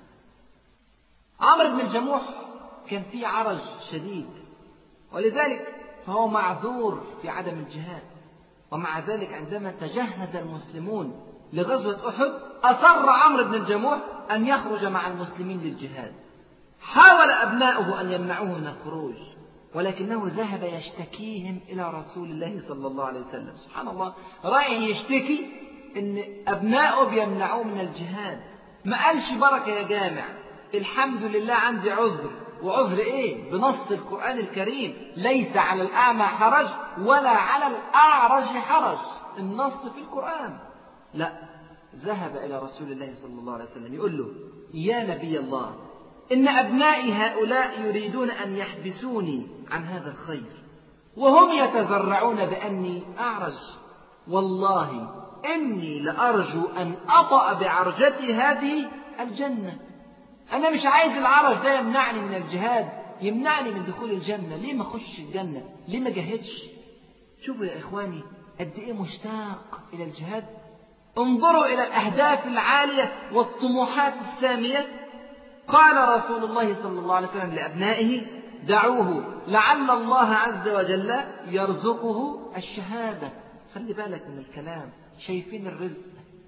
عمرو بن الجموح كان فيه عرج شديد ولذلك فهو معذور في عدم الجهاد ومع ذلك عندما تجهز المسلمون لغزوة أحد أصر عمرو بن الجموح أن يخرج مع المسلمين للجهاد حاول أبناؤه أن يمنعوه من الخروج ولكنه ذهب يشتكيهم إلى رسول الله صلى الله عليه وسلم سبحان الله رايح يشتكي إن أبناؤه بيمنعوه من الجهاد ما قالش بركة يا جامع الحمد لله عندي عذر وعذر إيه بنص القرآن الكريم ليس على الأعمى حرج ولا على الأعرج حرج النص في القرآن لا ذهب إلى رسول الله صلى الله عليه وسلم يقول له يا نبي الله إن أبنائي هؤلاء يريدون أن يحبسوني عن هذا الخير وهم يتذرعون بأني أعرج والله إني لأرجو أن أطأ بعرجتي هذه الجنة أنا مش عايز العرج ده يمنعني من الجهاد يمنعني من دخول الجنة ليه ما أخش الجنة ليه ما جاهدش شوفوا يا إخواني قد إيه مشتاق إلى الجهاد انظروا إلى الأهداف العالية والطموحات السامية قال رسول الله صلى الله عليه وسلم لأبنائه دعوه لعل الله عز وجل يرزقه الشهادة خلي بالك من الكلام شايفين الرزق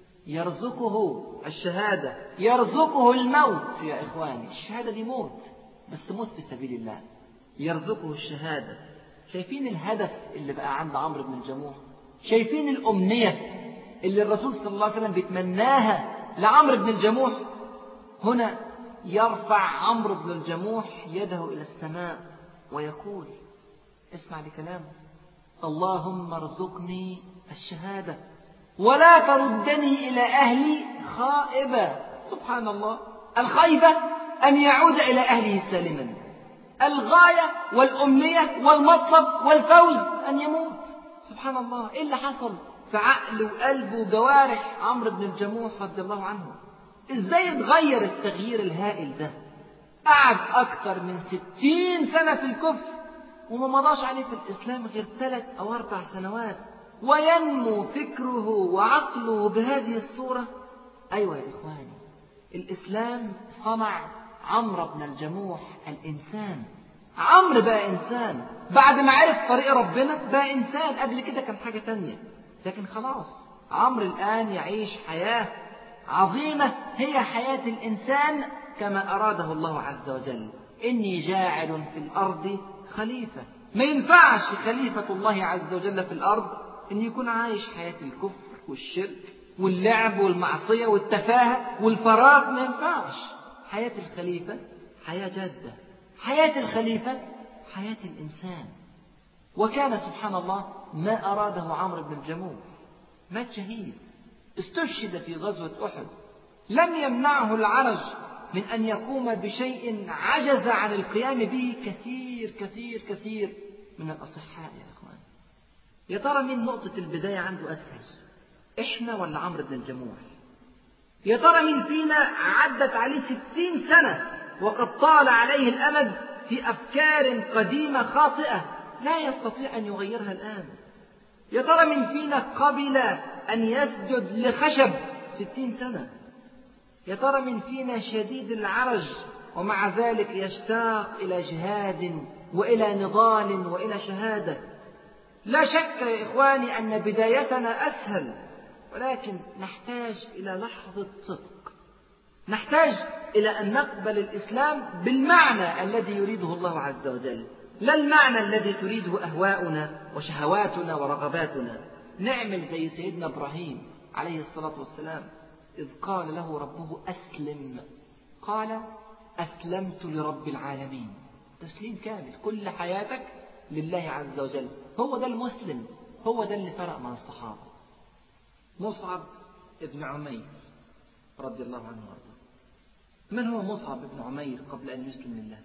يرزقه الشهادة يرزقه الموت يا إخواني الشهادة دي موت بس موت في سبيل الله يرزقه الشهادة شايفين الهدف اللي بقى عند عمرو بن الجموح شايفين الأمنية اللي الرسول صلى الله عليه وسلم بيتمناها لعمرو بن الجموح هنا يرفع عمرو بن الجموح يده إلى السماء ويقول اسمع لكلامه اللهم ارزقني الشهادة ولا تردني إلى أهلي خائبا سبحان الله الخيبة أن يعود إلى أهله سالما الغاية والأمنية والمطلب والفوز أن يموت سبحان الله إيه اللي حصل في عقل وقلب وجوارح عمرو بن الجموح رضي الله عنه ازاي اتغير التغيير الهائل ده قعد أكثر من ستين سنة في الكفر وما مضاش عليه في الإسلام غير ثلاث أو أربع سنوات وينمو فكره وعقله بهذه الصورة أيوة يا إخواني الإسلام صنع عمرو بن الجموح الإنسان عمرو بقى إنسان بعد ما عرف طريق ربنا بقى إنسان قبل كده كان حاجة تانية لكن خلاص عمرو الآن يعيش حياة عظيمة هي حياة الإنسان كما أراده الله عز وجل إني جاعل في الأرض خليفة ما ينفعش خليفة الله عز وجل في الأرض إن يكون عايش حياة الكفر والشرك واللعب والمعصية والتفاهة والفراغ ما ينفعش حياة الخليفة حياة جادة حياة الخليفة حياة الإنسان وكان سبحان الله ما أراده عمرو بن الجموح مات شهيد استشهد في غزوة أحد لم يمنعه العرج من أن يقوم بشيء عجز عن القيام به كثير كثير كثير من الأصحاء يا إخوان يا ترى مين نقطة البداية عنده أسهل إحنا ولا عمرو بن الجموح يا ترى مين فينا عدت عليه ستين سنة وقد طال عليه الأمد في أفكار قديمة خاطئة لا يستطيع أن يغيرها الآن يا ترى من فينا قبل أن يسجد لخشب ستين سنة يا ترى من فينا شديد العرج ومع ذلك يشتاق إلى جهاد وإلى نضال وإلى شهادة لا شك يا إخواني أن بدايتنا أسهل ولكن نحتاج إلى لحظة صدق نحتاج إلى أن نقبل الإسلام بالمعنى الذي يريده الله عز وجل لا المعنى الذي تريده أهواؤنا وشهواتنا ورغباتنا نعمل زي سيدنا إبراهيم عليه الصلاة والسلام إذ قال له ربه أسلم قال أسلمت لرب العالمين تسليم كامل كل حياتك لله عز وجل هو ده المسلم هو ده اللي فرق مع الصحابة مصعب ابن عمير رضي الله عنه وارضاه من هو مصعب بن عمير قبل أن يسلم لله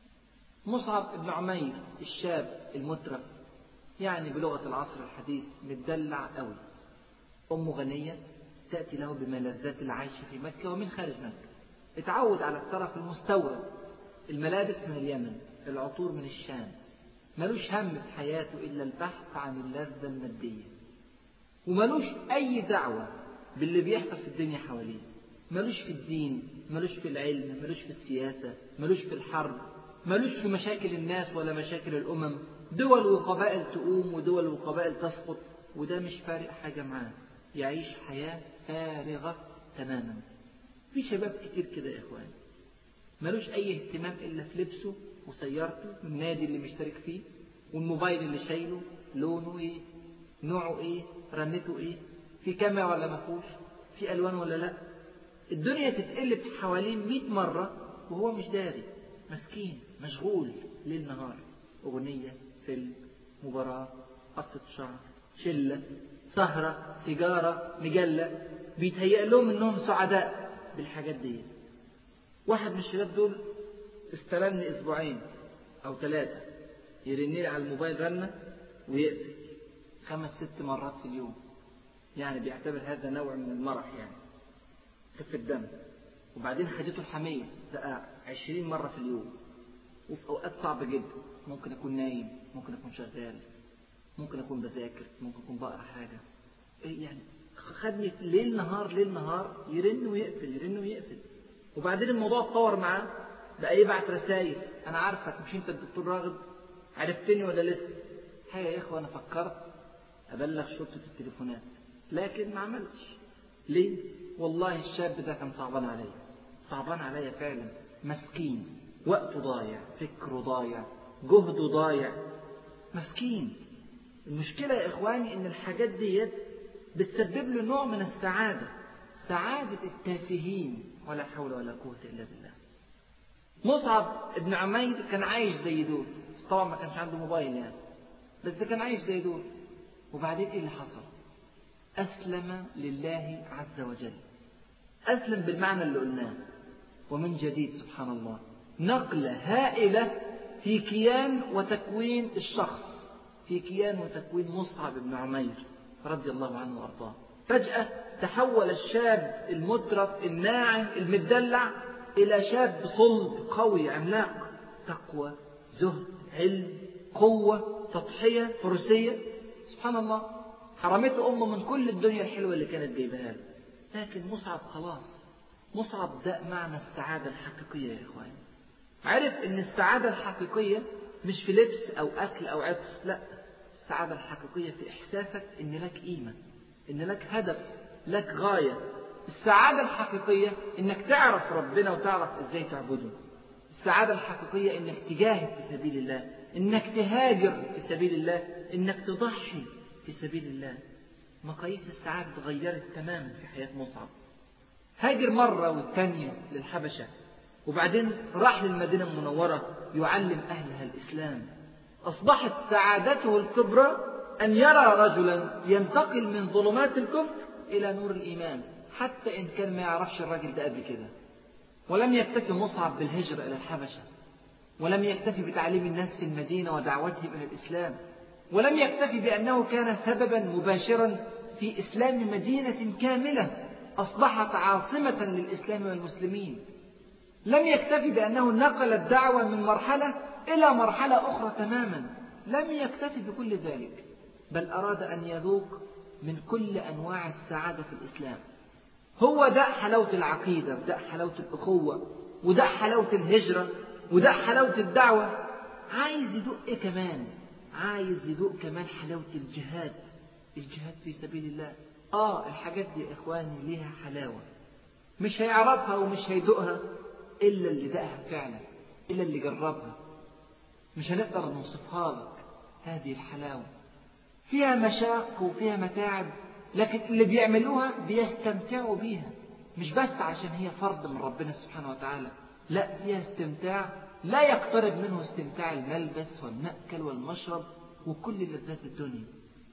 مصعب بن عمير الشاب المترف يعني بلغة العصر الحديث متدلع قوي أمه غنية تأتي له بملذات العيش في مكة ومن خارج مكة اتعود على الطرف المستورد الملابس من اليمن العطور من الشام ملوش هم في حياته إلا البحث عن اللذة المادية وملوش أي دعوة باللي بيحصل في الدنيا حواليه ملوش في الدين ملوش في العلم ملوش في السياسة ملوش في الحرب ملوش في مشاكل الناس ولا مشاكل الأمم دول وقبائل تقوم ودول وقبائل تسقط وده مش فارق حاجة معاه يعيش حياة فارغة تماما في شباب كتير كده يا إخواني ملوش أي اهتمام إلا في لبسه وسيارته والنادي اللي مشترك فيه والموبايل اللي شايله لونه إيه نوعه إيه رنته إيه في كاميرا ولا ما فيهوش في ألوان ولا لأ الدنيا تتقلب حوالين 100 مرة وهو مش داري مسكين مشغول ليل نهار أغنية فيلم مباراة قصة شعر شلة سهرة سيجارة مجلة بيتهيأ لهم إنهم سعداء بالحاجات دي واحد من الشباب دول استلمني أسبوعين أو ثلاثة يرن لي على الموبايل رنة ويقفل خمس ست مرات في اليوم يعني بيعتبر هذا نوع من المرح يعني خفة دم وبعدين خدته الحمية ده عشرين مرة في اليوم وفي أوقات صعبة جدا ممكن أكون نايم ممكن أكون شغال ممكن أكون بذاكر ممكن أكون بقرا حاجة إيه يعني خدني ليل نهار ليل نهار يرن ويقفل يرن ويقفل وبعدين الموضوع اتطور معاه بقى يبعت رسائل أنا عارفك مش أنت الدكتور راغب عرفتني ولا لسه حاجة يا إخوة أنا فكرت أبلغ شرطة التليفونات لكن ما عملتش ليه؟ والله الشاب ده كان صعبان عليا صعبان عليا فعلا مسكين وقته ضايع فكره ضايع جهده ضايع مسكين المشكلة يا إخواني إن الحاجات ديت بتسبب له نوع من السعادة سعادة التافهين ولا حول ولا قوة إلا بالله مصعب ابن عمير كان عايش زي دول بس طبعا ما كانش عنده موبايل يعني بس كان عايش زي دول وبعدين ايه اللي حصل أسلم لله عز وجل أسلم بالمعنى اللي قلناه ومن جديد سبحان الله نقلة هائلة في كيان وتكوين الشخص في كيان وتكوين مصعب بن عمير رضي الله عنه وأرضاه فجأة تحول الشاب المترف الناعم المدلع إلى شاب صلب قوي عملاق تقوى زهد علم قوة تضحية فروسية سبحان الله حرمته أمه من كل الدنيا الحلوة اللي كانت جايبها له لكن مصعب خلاص مصعب ده معنى السعادة الحقيقية يا إخواني عرف إن السعادة الحقيقية مش في لبس أو أكل أو عطف لا السعادة الحقيقية في إحساسك إن لك قيمة إن لك هدف لك غاية السعادة الحقيقية إنك تعرف ربنا وتعرف إزاي تعبده السعادة الحقيقية إنك تجاهد في سبيل الله إنك تهاجر في سبيل الله إنك تضحي في سبيل الله مقاييس السعادة اتغيرت تماما في حياة مصعب هاجر مرة والثانية للحبشة وبعدين راح للمدينة المنورة يعلم أهلها الإسلام أصبحت سعادته الكبرى أن يرى رجلا ينتقل من ظلمات الكفر إلى نور الإيمان حتى إن كان ما يعرفش الراجل ده قبل كده ولم يكتفي مصعب بالهجرة إلى الحبشة ولم يكتفي بتعليم الناس في المدينة ودعوتهم إلى الإسلام ولم يكتفي بأنه كان سببا مباشرا في إسلام مدينة كاملة أصبحت عاصمة للإسلام والمسلمين لم يكتفي بأنه نقل الدعوة من مرحلة إلى مرحلة أخرى تماما لم يكتفي بكل ذلك بل أراد أن يذوق من كل أنواع السعادة في الإسلام هو ده حلاوة العقيدة وده حلاوة الأخوة وده حلاوة الهجرة وده حلاوة الدعوة عايز يدوق إيه كمان عايز يدوق كمان حلاوة الجهاد الجهاد في سبيل الله آه الحاجات دي يا إخواني ليها حلاوة مش هيعرفها ومش هيدوقها إلا اللي دقها فعلا إلا اللي جربها مش هنقدر نوصفها لك هذه الحلاوة فيها مشاق وفيها متاعب لكن اللي بيعملوها بيستمتعوا بيها مش بس عشان هي فرض من ربنا سبحانه وتعالى لا فيها استمتاع لا يقترب منه استمتاع الملبس والمأكل والمشرب وكل لذات الدنيا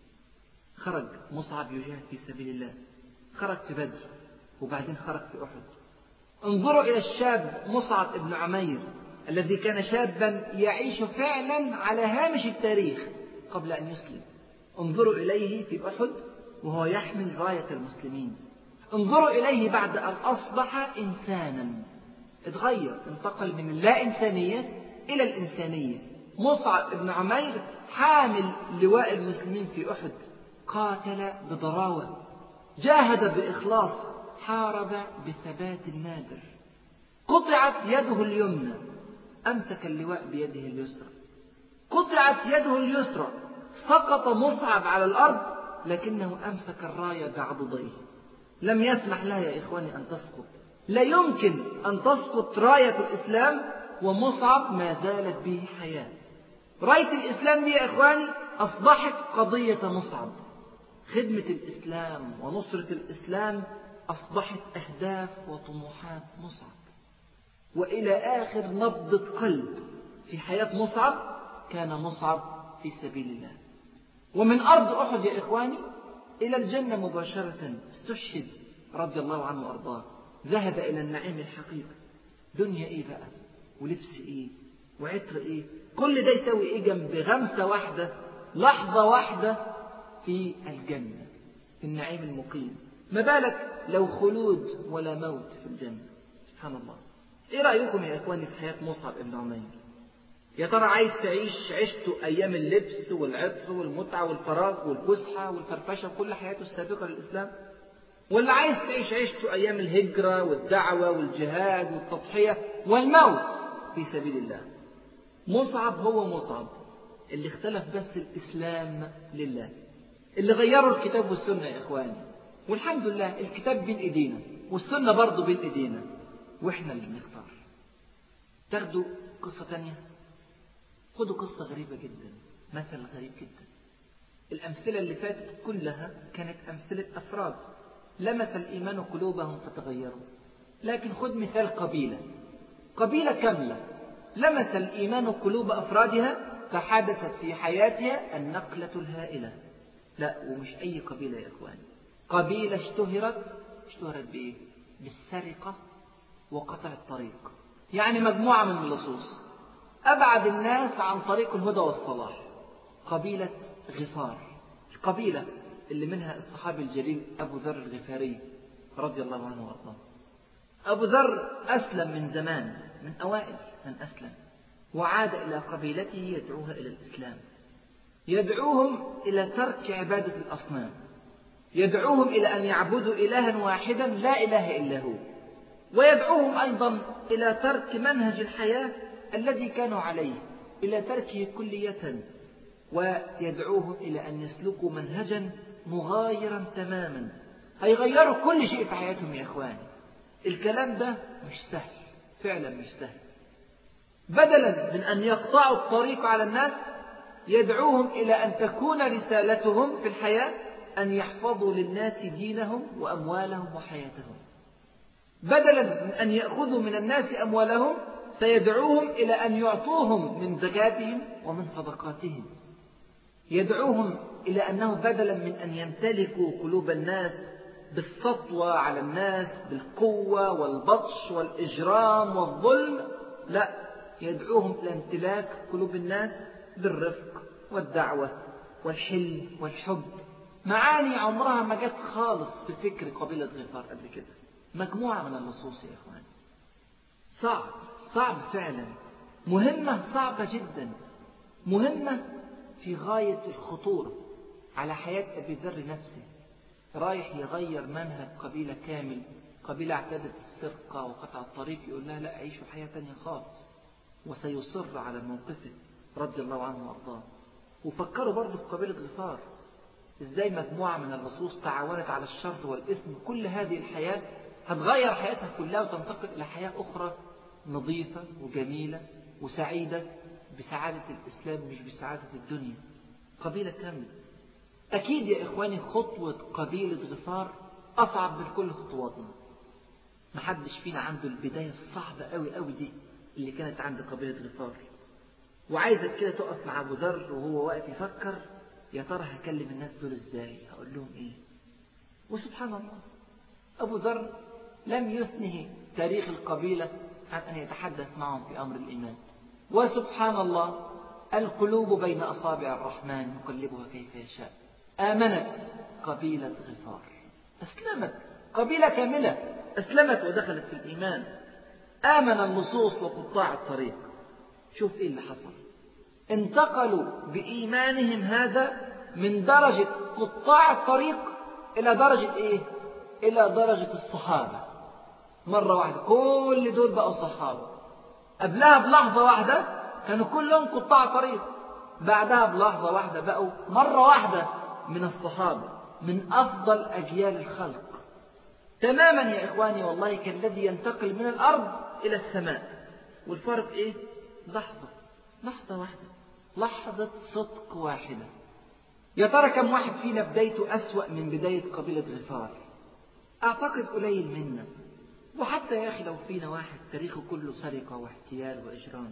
خرج مصعب يجاهد في سبيل الله خرج في بدر وبعدين خرج في أحد انظروا إلى الشاب مصعب بن عمير الذي كان شابا يعيش فعلا على هامش التاريخ قبل أن يسلم انظروا إليه في أحد وهو يحمل راية المسلمين انظروا إليه بعد أن أصبح إنسانا اتغير انتقل من اللا إنسانية إلى الإنسانية مصعب بن عمير حامل لواء المسلمين في أحد قاتل بضراوة جاهد بإخلاص حارب بثبات نادر قطعت يده اليمنى أمسك اللواء بيده اليسرى قطعت يده اليسرى سقط مصعب على الأرض لكنه أمسك الراية بعضديه لم يسمح لها يا إخواني أن تسقط لا يمكن أن تسقط راية الإسلام ومصعب ما زالت به حياة راية الإسلام دي يا إخواني أصبحت قضية مصعب خدمة الإسلام ونصرة الإسلام أصبحت أهداف وطموحات مصعب وإلى آخر نبضة قلب في حياة مصعب كان مصعب في سبيل الله ومن أرض أحد يا إخواني إلى الجنة مباشرة استشهد رضي الله عنه وأرضاه ذهب إلى النعيم الحقيقي دنيا إيه بقى ولبس إيه وعطر إيه كل ده يسوي إيه جنب غمسة واحدة لحظة واحدة في الجنة في النعيم المقيم ما بالك لو خلود ولا موت في الجنة سبحان الله إيه رأيكم يا إخواني في حياة مصعب بن عمير يا ترى عايز تعيش عشته أيام اللبس والعطر والمتعة والفراغ والفسحة والفرفشة وكل حياته السابقة للإسلام ولا عايز تعيش عشته أيام الهجرة والدعوة والجهاد والتضحية والموت في سبيل الله مصعب هو مصعب اللي اختلف بس الإسلام لله اللي غيروا الكتاب والسنة يا إخواني والحمد لله الكتاب بين إيدينا والسنة برضه بين إيدينا وإحنا اللي بنختار تاخدوا قصة تانية خدوا قصة غريبة جدا مثل غريب جدا الأمثلة اللي فاتت كلها كانت أمثلة أفراد لمس الإيمان قلوبهم فتغيروا لكن خد مثال قبيلة قبيلة كاملة لمس الإيمان قلوب أفرادها فحدثت في حياتها النقلة الهائلة لا ومش أي قبيلة يا إخواني قبيلة اشتهرت اشتهرت بإيه؟ بالسرقة وقطع الطريق يعني مجموعة من اللصوص أبعد الناس عن طريق الهدى والصلاح قبيلة غفار القبيلة اللي منها الصحابي الجليل أبو ذر الغفاري رضي الله عنه وأرضاه أبو ذر أسلم من زمان من أوائل من أسلم وعاد إلى قبيلته يدعوها إلى الإسلام يدعوهم إلى ترك عبادة الأصنام يدعوهم إلى أن يعبدوا إلها واحدا لا إله إلا هو ويدعوهم أيضا إلى ترك منهج الحياة الذي كانوا عليه إلى تركه كلية ويدعوهم إلى أن يسلكوا منهجا مغايرا تماما هيغيروا كل شيء في حياتهم يا إخواني الكلام ده مش سهل فعلا مش سهل بدلا من أن يقطعوا الطريق على الناس يدعوهم إلى أن تكون رسالتهم في الحياة أن يحفظوا للناس دينهم وأموالهم وحياتهم بدلا من أن يأخذوا من الناس أموالهم سيدعوهم إلى أن يعطوهم من زكاتهم ومن صدقاتهم يدعوهم إلى أنه بدلا من أن يمتلكوا قلوب الناس بالسطوة على الناس بالقوة والبطش والإجرام والظلم لا يدعوهم إلى امتلاك قلوب الناس بالرفق والدعوة والحلم والحب معاني عمرها ما جت خالص في فكر قبيلة غفار قبل كده مجموعة من النصوص يا إخوان صعب صعب فعلا مهمة صعبة جدا مهمة في غاية الخطورة على حياة أبي ذر نفسه رايح يغير منهج قبيلة كامل قبيلة اعتادت السرقة وقطع الطريق يقول لها لا عيشوا حياة تانية خالص وسيصر على موقفه رضي الله عنه وارضاه وفكروا برضه في قبيلة غفار ازاي مجموعة من النصوص تعاونت على الشر والإثم كل هذه الحياة هتغير حياتها كلها وتنتقل إلى حياة أخرى نظيفة وجميلة وسعيدة بسعادة الإسلام مش بسعادة الدنيا قبيلة كاملة أكيد يا إخواني خطوة قبيلة غفار أصعب من كل خطواتنا محدش فينا عنده البداية الصعبة أوي أوي دي اللي كانت عند قبيلة غفار وعايزك كده تقف مع أبو ذر وهو واقف يفكر يا ترى هكلم الناس دول ازاي هقول لهم ايه وسبحان الله أبو ذر لم يثنه تاريخ القبيلة عن أن يتحدث معهم في أمر الإيمان وسبحان الله القلوب بين أصابع الرحمن يقلبها كيف يشاء آمنت قبيلة غفار أسلمت قبيلة كاملة أسلمت ودخلت في الإيمان آمن اللصوص وقطاع الطريق شوف إيه اللي حصل انتقلوا بإيمانهم هذا من درجة قطاع الطريق إلى درجة إيه؟ إلى درجة الصحابة مرة واحدة كل دول بقوا صحابة قبلها بلحظة واحدة كانوا كلهم قطاع طريق بعدها بلحظة واحدة بقوا مرة واحدة من الصحابة من أفضل أجيال الخلق تماما يا إخواني والله كالذي ينتقل من الأرض إلى السماء والفرق إيه؟ لحظة لحظة واحدة لحظة صدق واحدة يا ترى كم واحد فينا بدايته أسوأ من بداية قبيلة غفار أعتقد قليل منا وحتى يا أخي لو فينا واحد تاريخه كله سرقة واحتيال وإجرام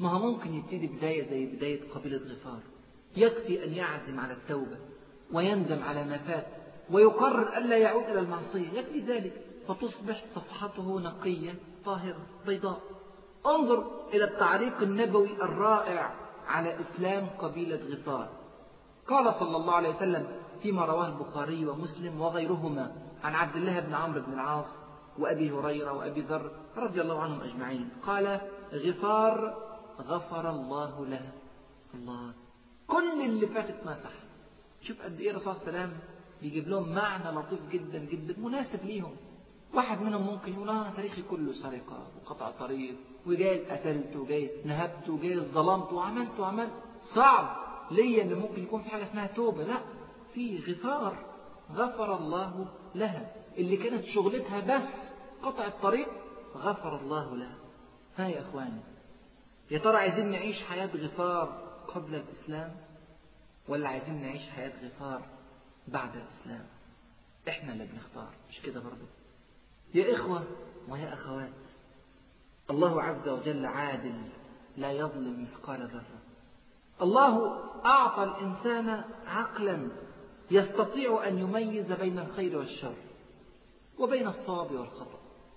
ما هو ممكن يبتدي بداية زي بداية قبيلة غفار يكفي أن يعزم على التوبة ويندم على ما فات ويقرر ألا يعود إلى المعصية يكفي ذلك فتصبح صفحته نقية طاهرة بيضاء انظر إلى التعريق النبوي الرائع على إسلام قبيلة غفار قال صلى الله عليه وسلم فيما رواه البخاري ومسلم وغيرهما عن عبد الله بن عمرو بن العاص وأبي هريرة وأبي ذر رضي الله عنهم أجمعين قال غفار غفر الله له الله كل اللي فاتت مسح شوف قد ايه الرسول صلى الله عليه وسلم بيجيب لهم معنى لطيف جدا جدا مناسب ليهم واحد منهم ممكن يقول انا تاريخي كله سرقه وقطع طريق وجايز قتلت وجايز نهبت وجايز ظلمت وعملت وعملت صعب ليا ان ممكن يكون في حاجه اسمها توبه لا في غفار غفر الله لها اللي كانت شغلتها بس قطع الطريق غفر الله لها ها يا اخواني يا ترى عايزين نعيش حياه غفار قبل الاسلام ولا عايزين نعيش حياه غفار بعد الاسلام احنا اللي بنختار مش كده برضه يا إخوة ويا أخوات الله عز وجل عادل لا يظلم مثقال ذرة الله أعطى الإنسان عقلا يستطيع أن يميز بين الخير والشر وبين الصواب والخطأ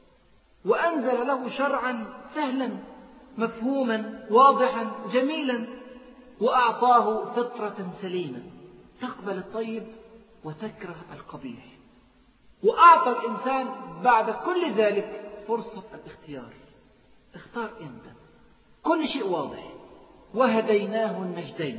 وأنزل له شرعا سهلا مفهوما واضحا جميلا وأعطاه فطرة سليمة تقبل الطيب وتكره القبيح وأعطى الإنسان بعد كل ذلك فرصة الاختيار اختار أنت كل شيء واضح وهديناه النجدين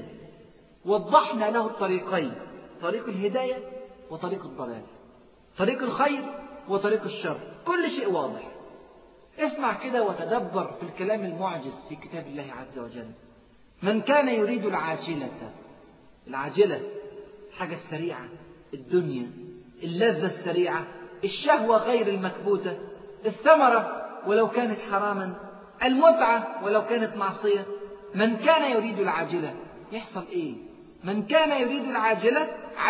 وضحنا له الطريقين طريق الهداية وطريق الضلال طريق الخير وطريق الشر كل شيء واضح اسمع كده وتدبر في الكلام المعجز في كتاب الله عز وجل من كان يريد العاجلة العاجلة الحاجة السريعة الدنيا اللذة السريعة الشهوة غير المكبوتة الثمرة ولو كانت حراما المتعة ولو كانت معصية من كان يريد العاجلة يحصل ايه من كان يريد العاجلة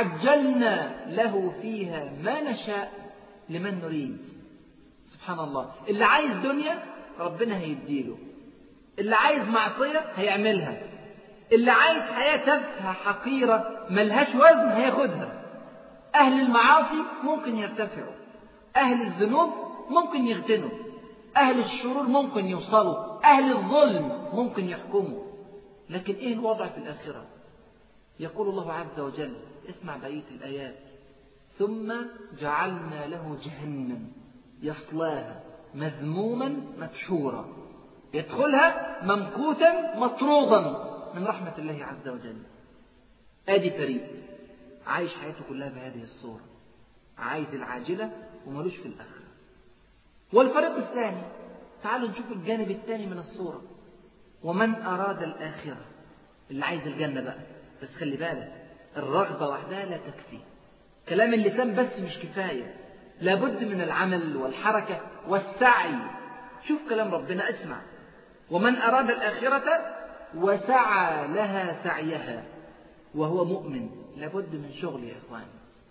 عجلنا له فيها ما نشاء لمن نريد سبحان الله اللي عايز دنيا ربنا هيديله اللي عايز معصية هيعملها اللي عايز حياة تافهة حقيرة ملهاش وزن هياخدها أهل المعاصي ممكن يرتفعوا أهل الذنوب ممكن يغتنوا أهل الشرور ممكن يوصلوا أهل الظلم ممكن يحكموا لكن إيه الوضع في الآخرة يقول الله عز وجل اسمع بقية الآيات ثم جعلنا له جهنم يصلاها مذموما مدحورا يدخلها ممقوتا مطرودا من رحمة الله عز وجل آدي فريق عايش حياته كلها بهذه الصورة عايز العاجلة وملوش في الآخرة والفريق الثاني تعالوا نشوف الجانب الثاني من الصورة ومن أراد الآخرة اللي عايز الجنة بقى بس خلي بالك الرغبة وحدها لا تكفي كلام اللسان بس مش كفاية لابد من العمل والحركة والسعي شوف كلام ربنا اسمع ومن أراد الآخرة وسعى لها سعيها وهو مؤمن لابد من شغل يا إخواني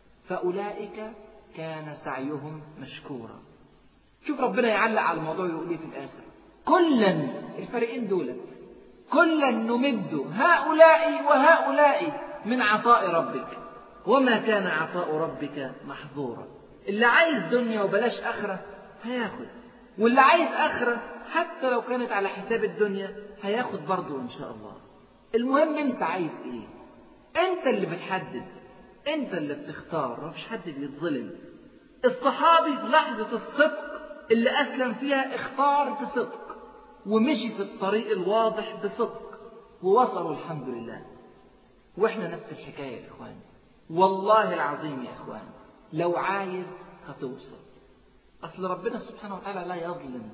فأولئك كان سعيهم مشكورا شوف ربنا يعلق على الموضوع ويقول ايه في الآخر كلا الفريقين دولت كلا نمد هؤلاء وهؤلاء من عطاء ربك وما كان عطاء ربك محظورا اللي عايز دنيا وبلاش آخرة هياخد واللي عايز آخرة حتى لو كانت على حساب الدنيا هياخد برضه إن شاء الله المهم أنت عايز إيه أنت اللي بتحدد أنت اللي بتختار مفيش حد بيتظلم الصحابي في لحظة الصدق اللي أسلم فيها اختار بصدق ومشي في الطريق الواضح بصدق ووصلوا الحمد لله واحنا نفس الحكاية يا إخواني والله العظيم يا إخواني لو عايز هتوصل أصل ربنا سبحانه وتعالى لا يظلم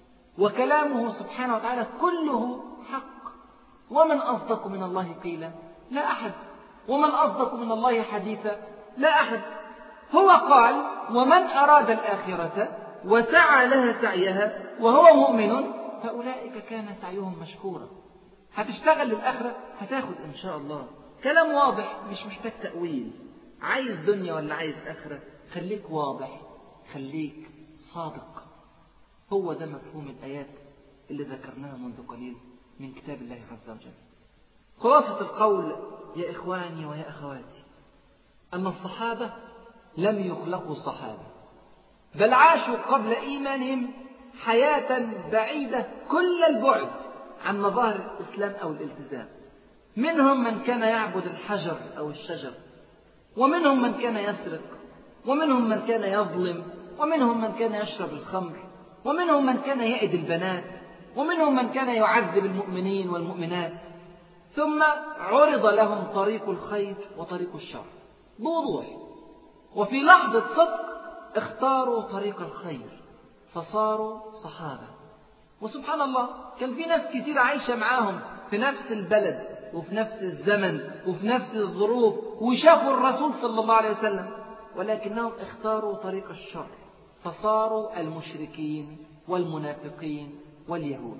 وكلامه سبحانه وتعالى كله حق ومن أصدق من الله قيلا لا أحد ومن أصدق من الله حديثا لا أحد هو قال ومن أراد الآخرة وسعى لها سعيها وهو مؤمن فأولئك كان سعيهم مشكورا هتشتغل للآخرة هتاخد إن شاء الله كلام واضح مش محتاج تأويل عايز دنيا ولا عايز آخرة خليك واضح خليك صادق هو ده مفهوم الآيات اللي ذكرناها منذ قليل من كتاب الله عز وجل خلاصة القول يا إخواني ويا أخواتي أن الصحابة لم يخلقوا صحابة بل عاشوا قبل إيمانهم حياة بعيدة كل البعد عن مظاهر الإسلام أو الالتزام منهم من كان يعبد الحجر أو الشجر ومنهم من كان يسرق ومنهم من كان يظلم ومنهم من كان يشرب الخمر ومنهم من كان يئد البنات ومنهم من كان يعذب المؤمنين والمؤمنات ثم عرض لهم طريق الخير وطريق الشر بوضوح وفي لحظة صدق اختاروا طريق الخير فصاروا صحابة وسبحان الله كان في ناس كتير عايشة معاهم في نفس البلد وفي نفس الزمن وفي نفس الظروف وشافوا الرسول صلى الله عليه وسلم ولكنهم اختاروا طريق الشر فصاروا المشركين والمنافقين واليهود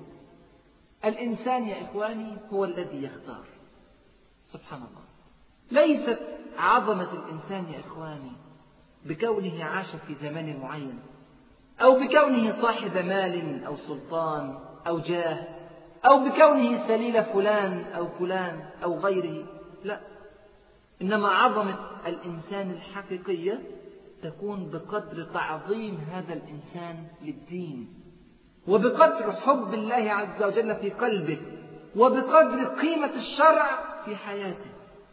الإنسان يا إخواني هو الذي يختار سبحان الله ليست عظمة الإنسان يا إخواني بكونه عاش في زمان معين أو بكونه صاحب مال أو سلطان أو جاه أو بكونه سليل فلان أو فلان أو غيره لا إنما عظمة الإنسان الحقيقية تكون بقدر تعظيم هذا الإنسان للدين وبقدر حب الله عز وجل في قلبه وبقدر قيمة الشرع في حياته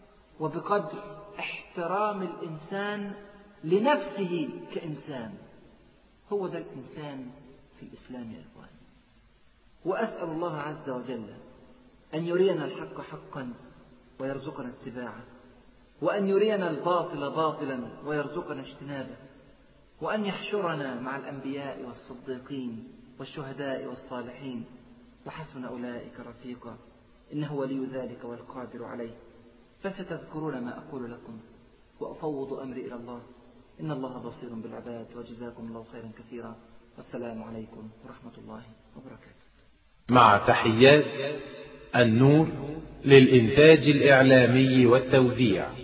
وبقدر احترام الإنسان لنفسه كإنسان هو ده الإنسان في الإسلام يا إخوان وأسأل الله عز وجل أن يرينا الحق حقا ويرزقنا اتباعه وأن يرينا الباطل باطلا ويرزقنا اجتنابه وأن يحشرنا مع الأنبياء والصديقين والشهداء والصالحين وحسن أولئك رفيقا إنه ولي ذلك والقادر عليه فستذكرون ما أقول لكم وأفوض أمري إلى الله إن الله بصير بالعباد وجزاكم الله خيرا كثيرا والسلام عليكم ورحمة الله وبركاته مع تحيات النور للإنتاج الإعلامي والتوزيع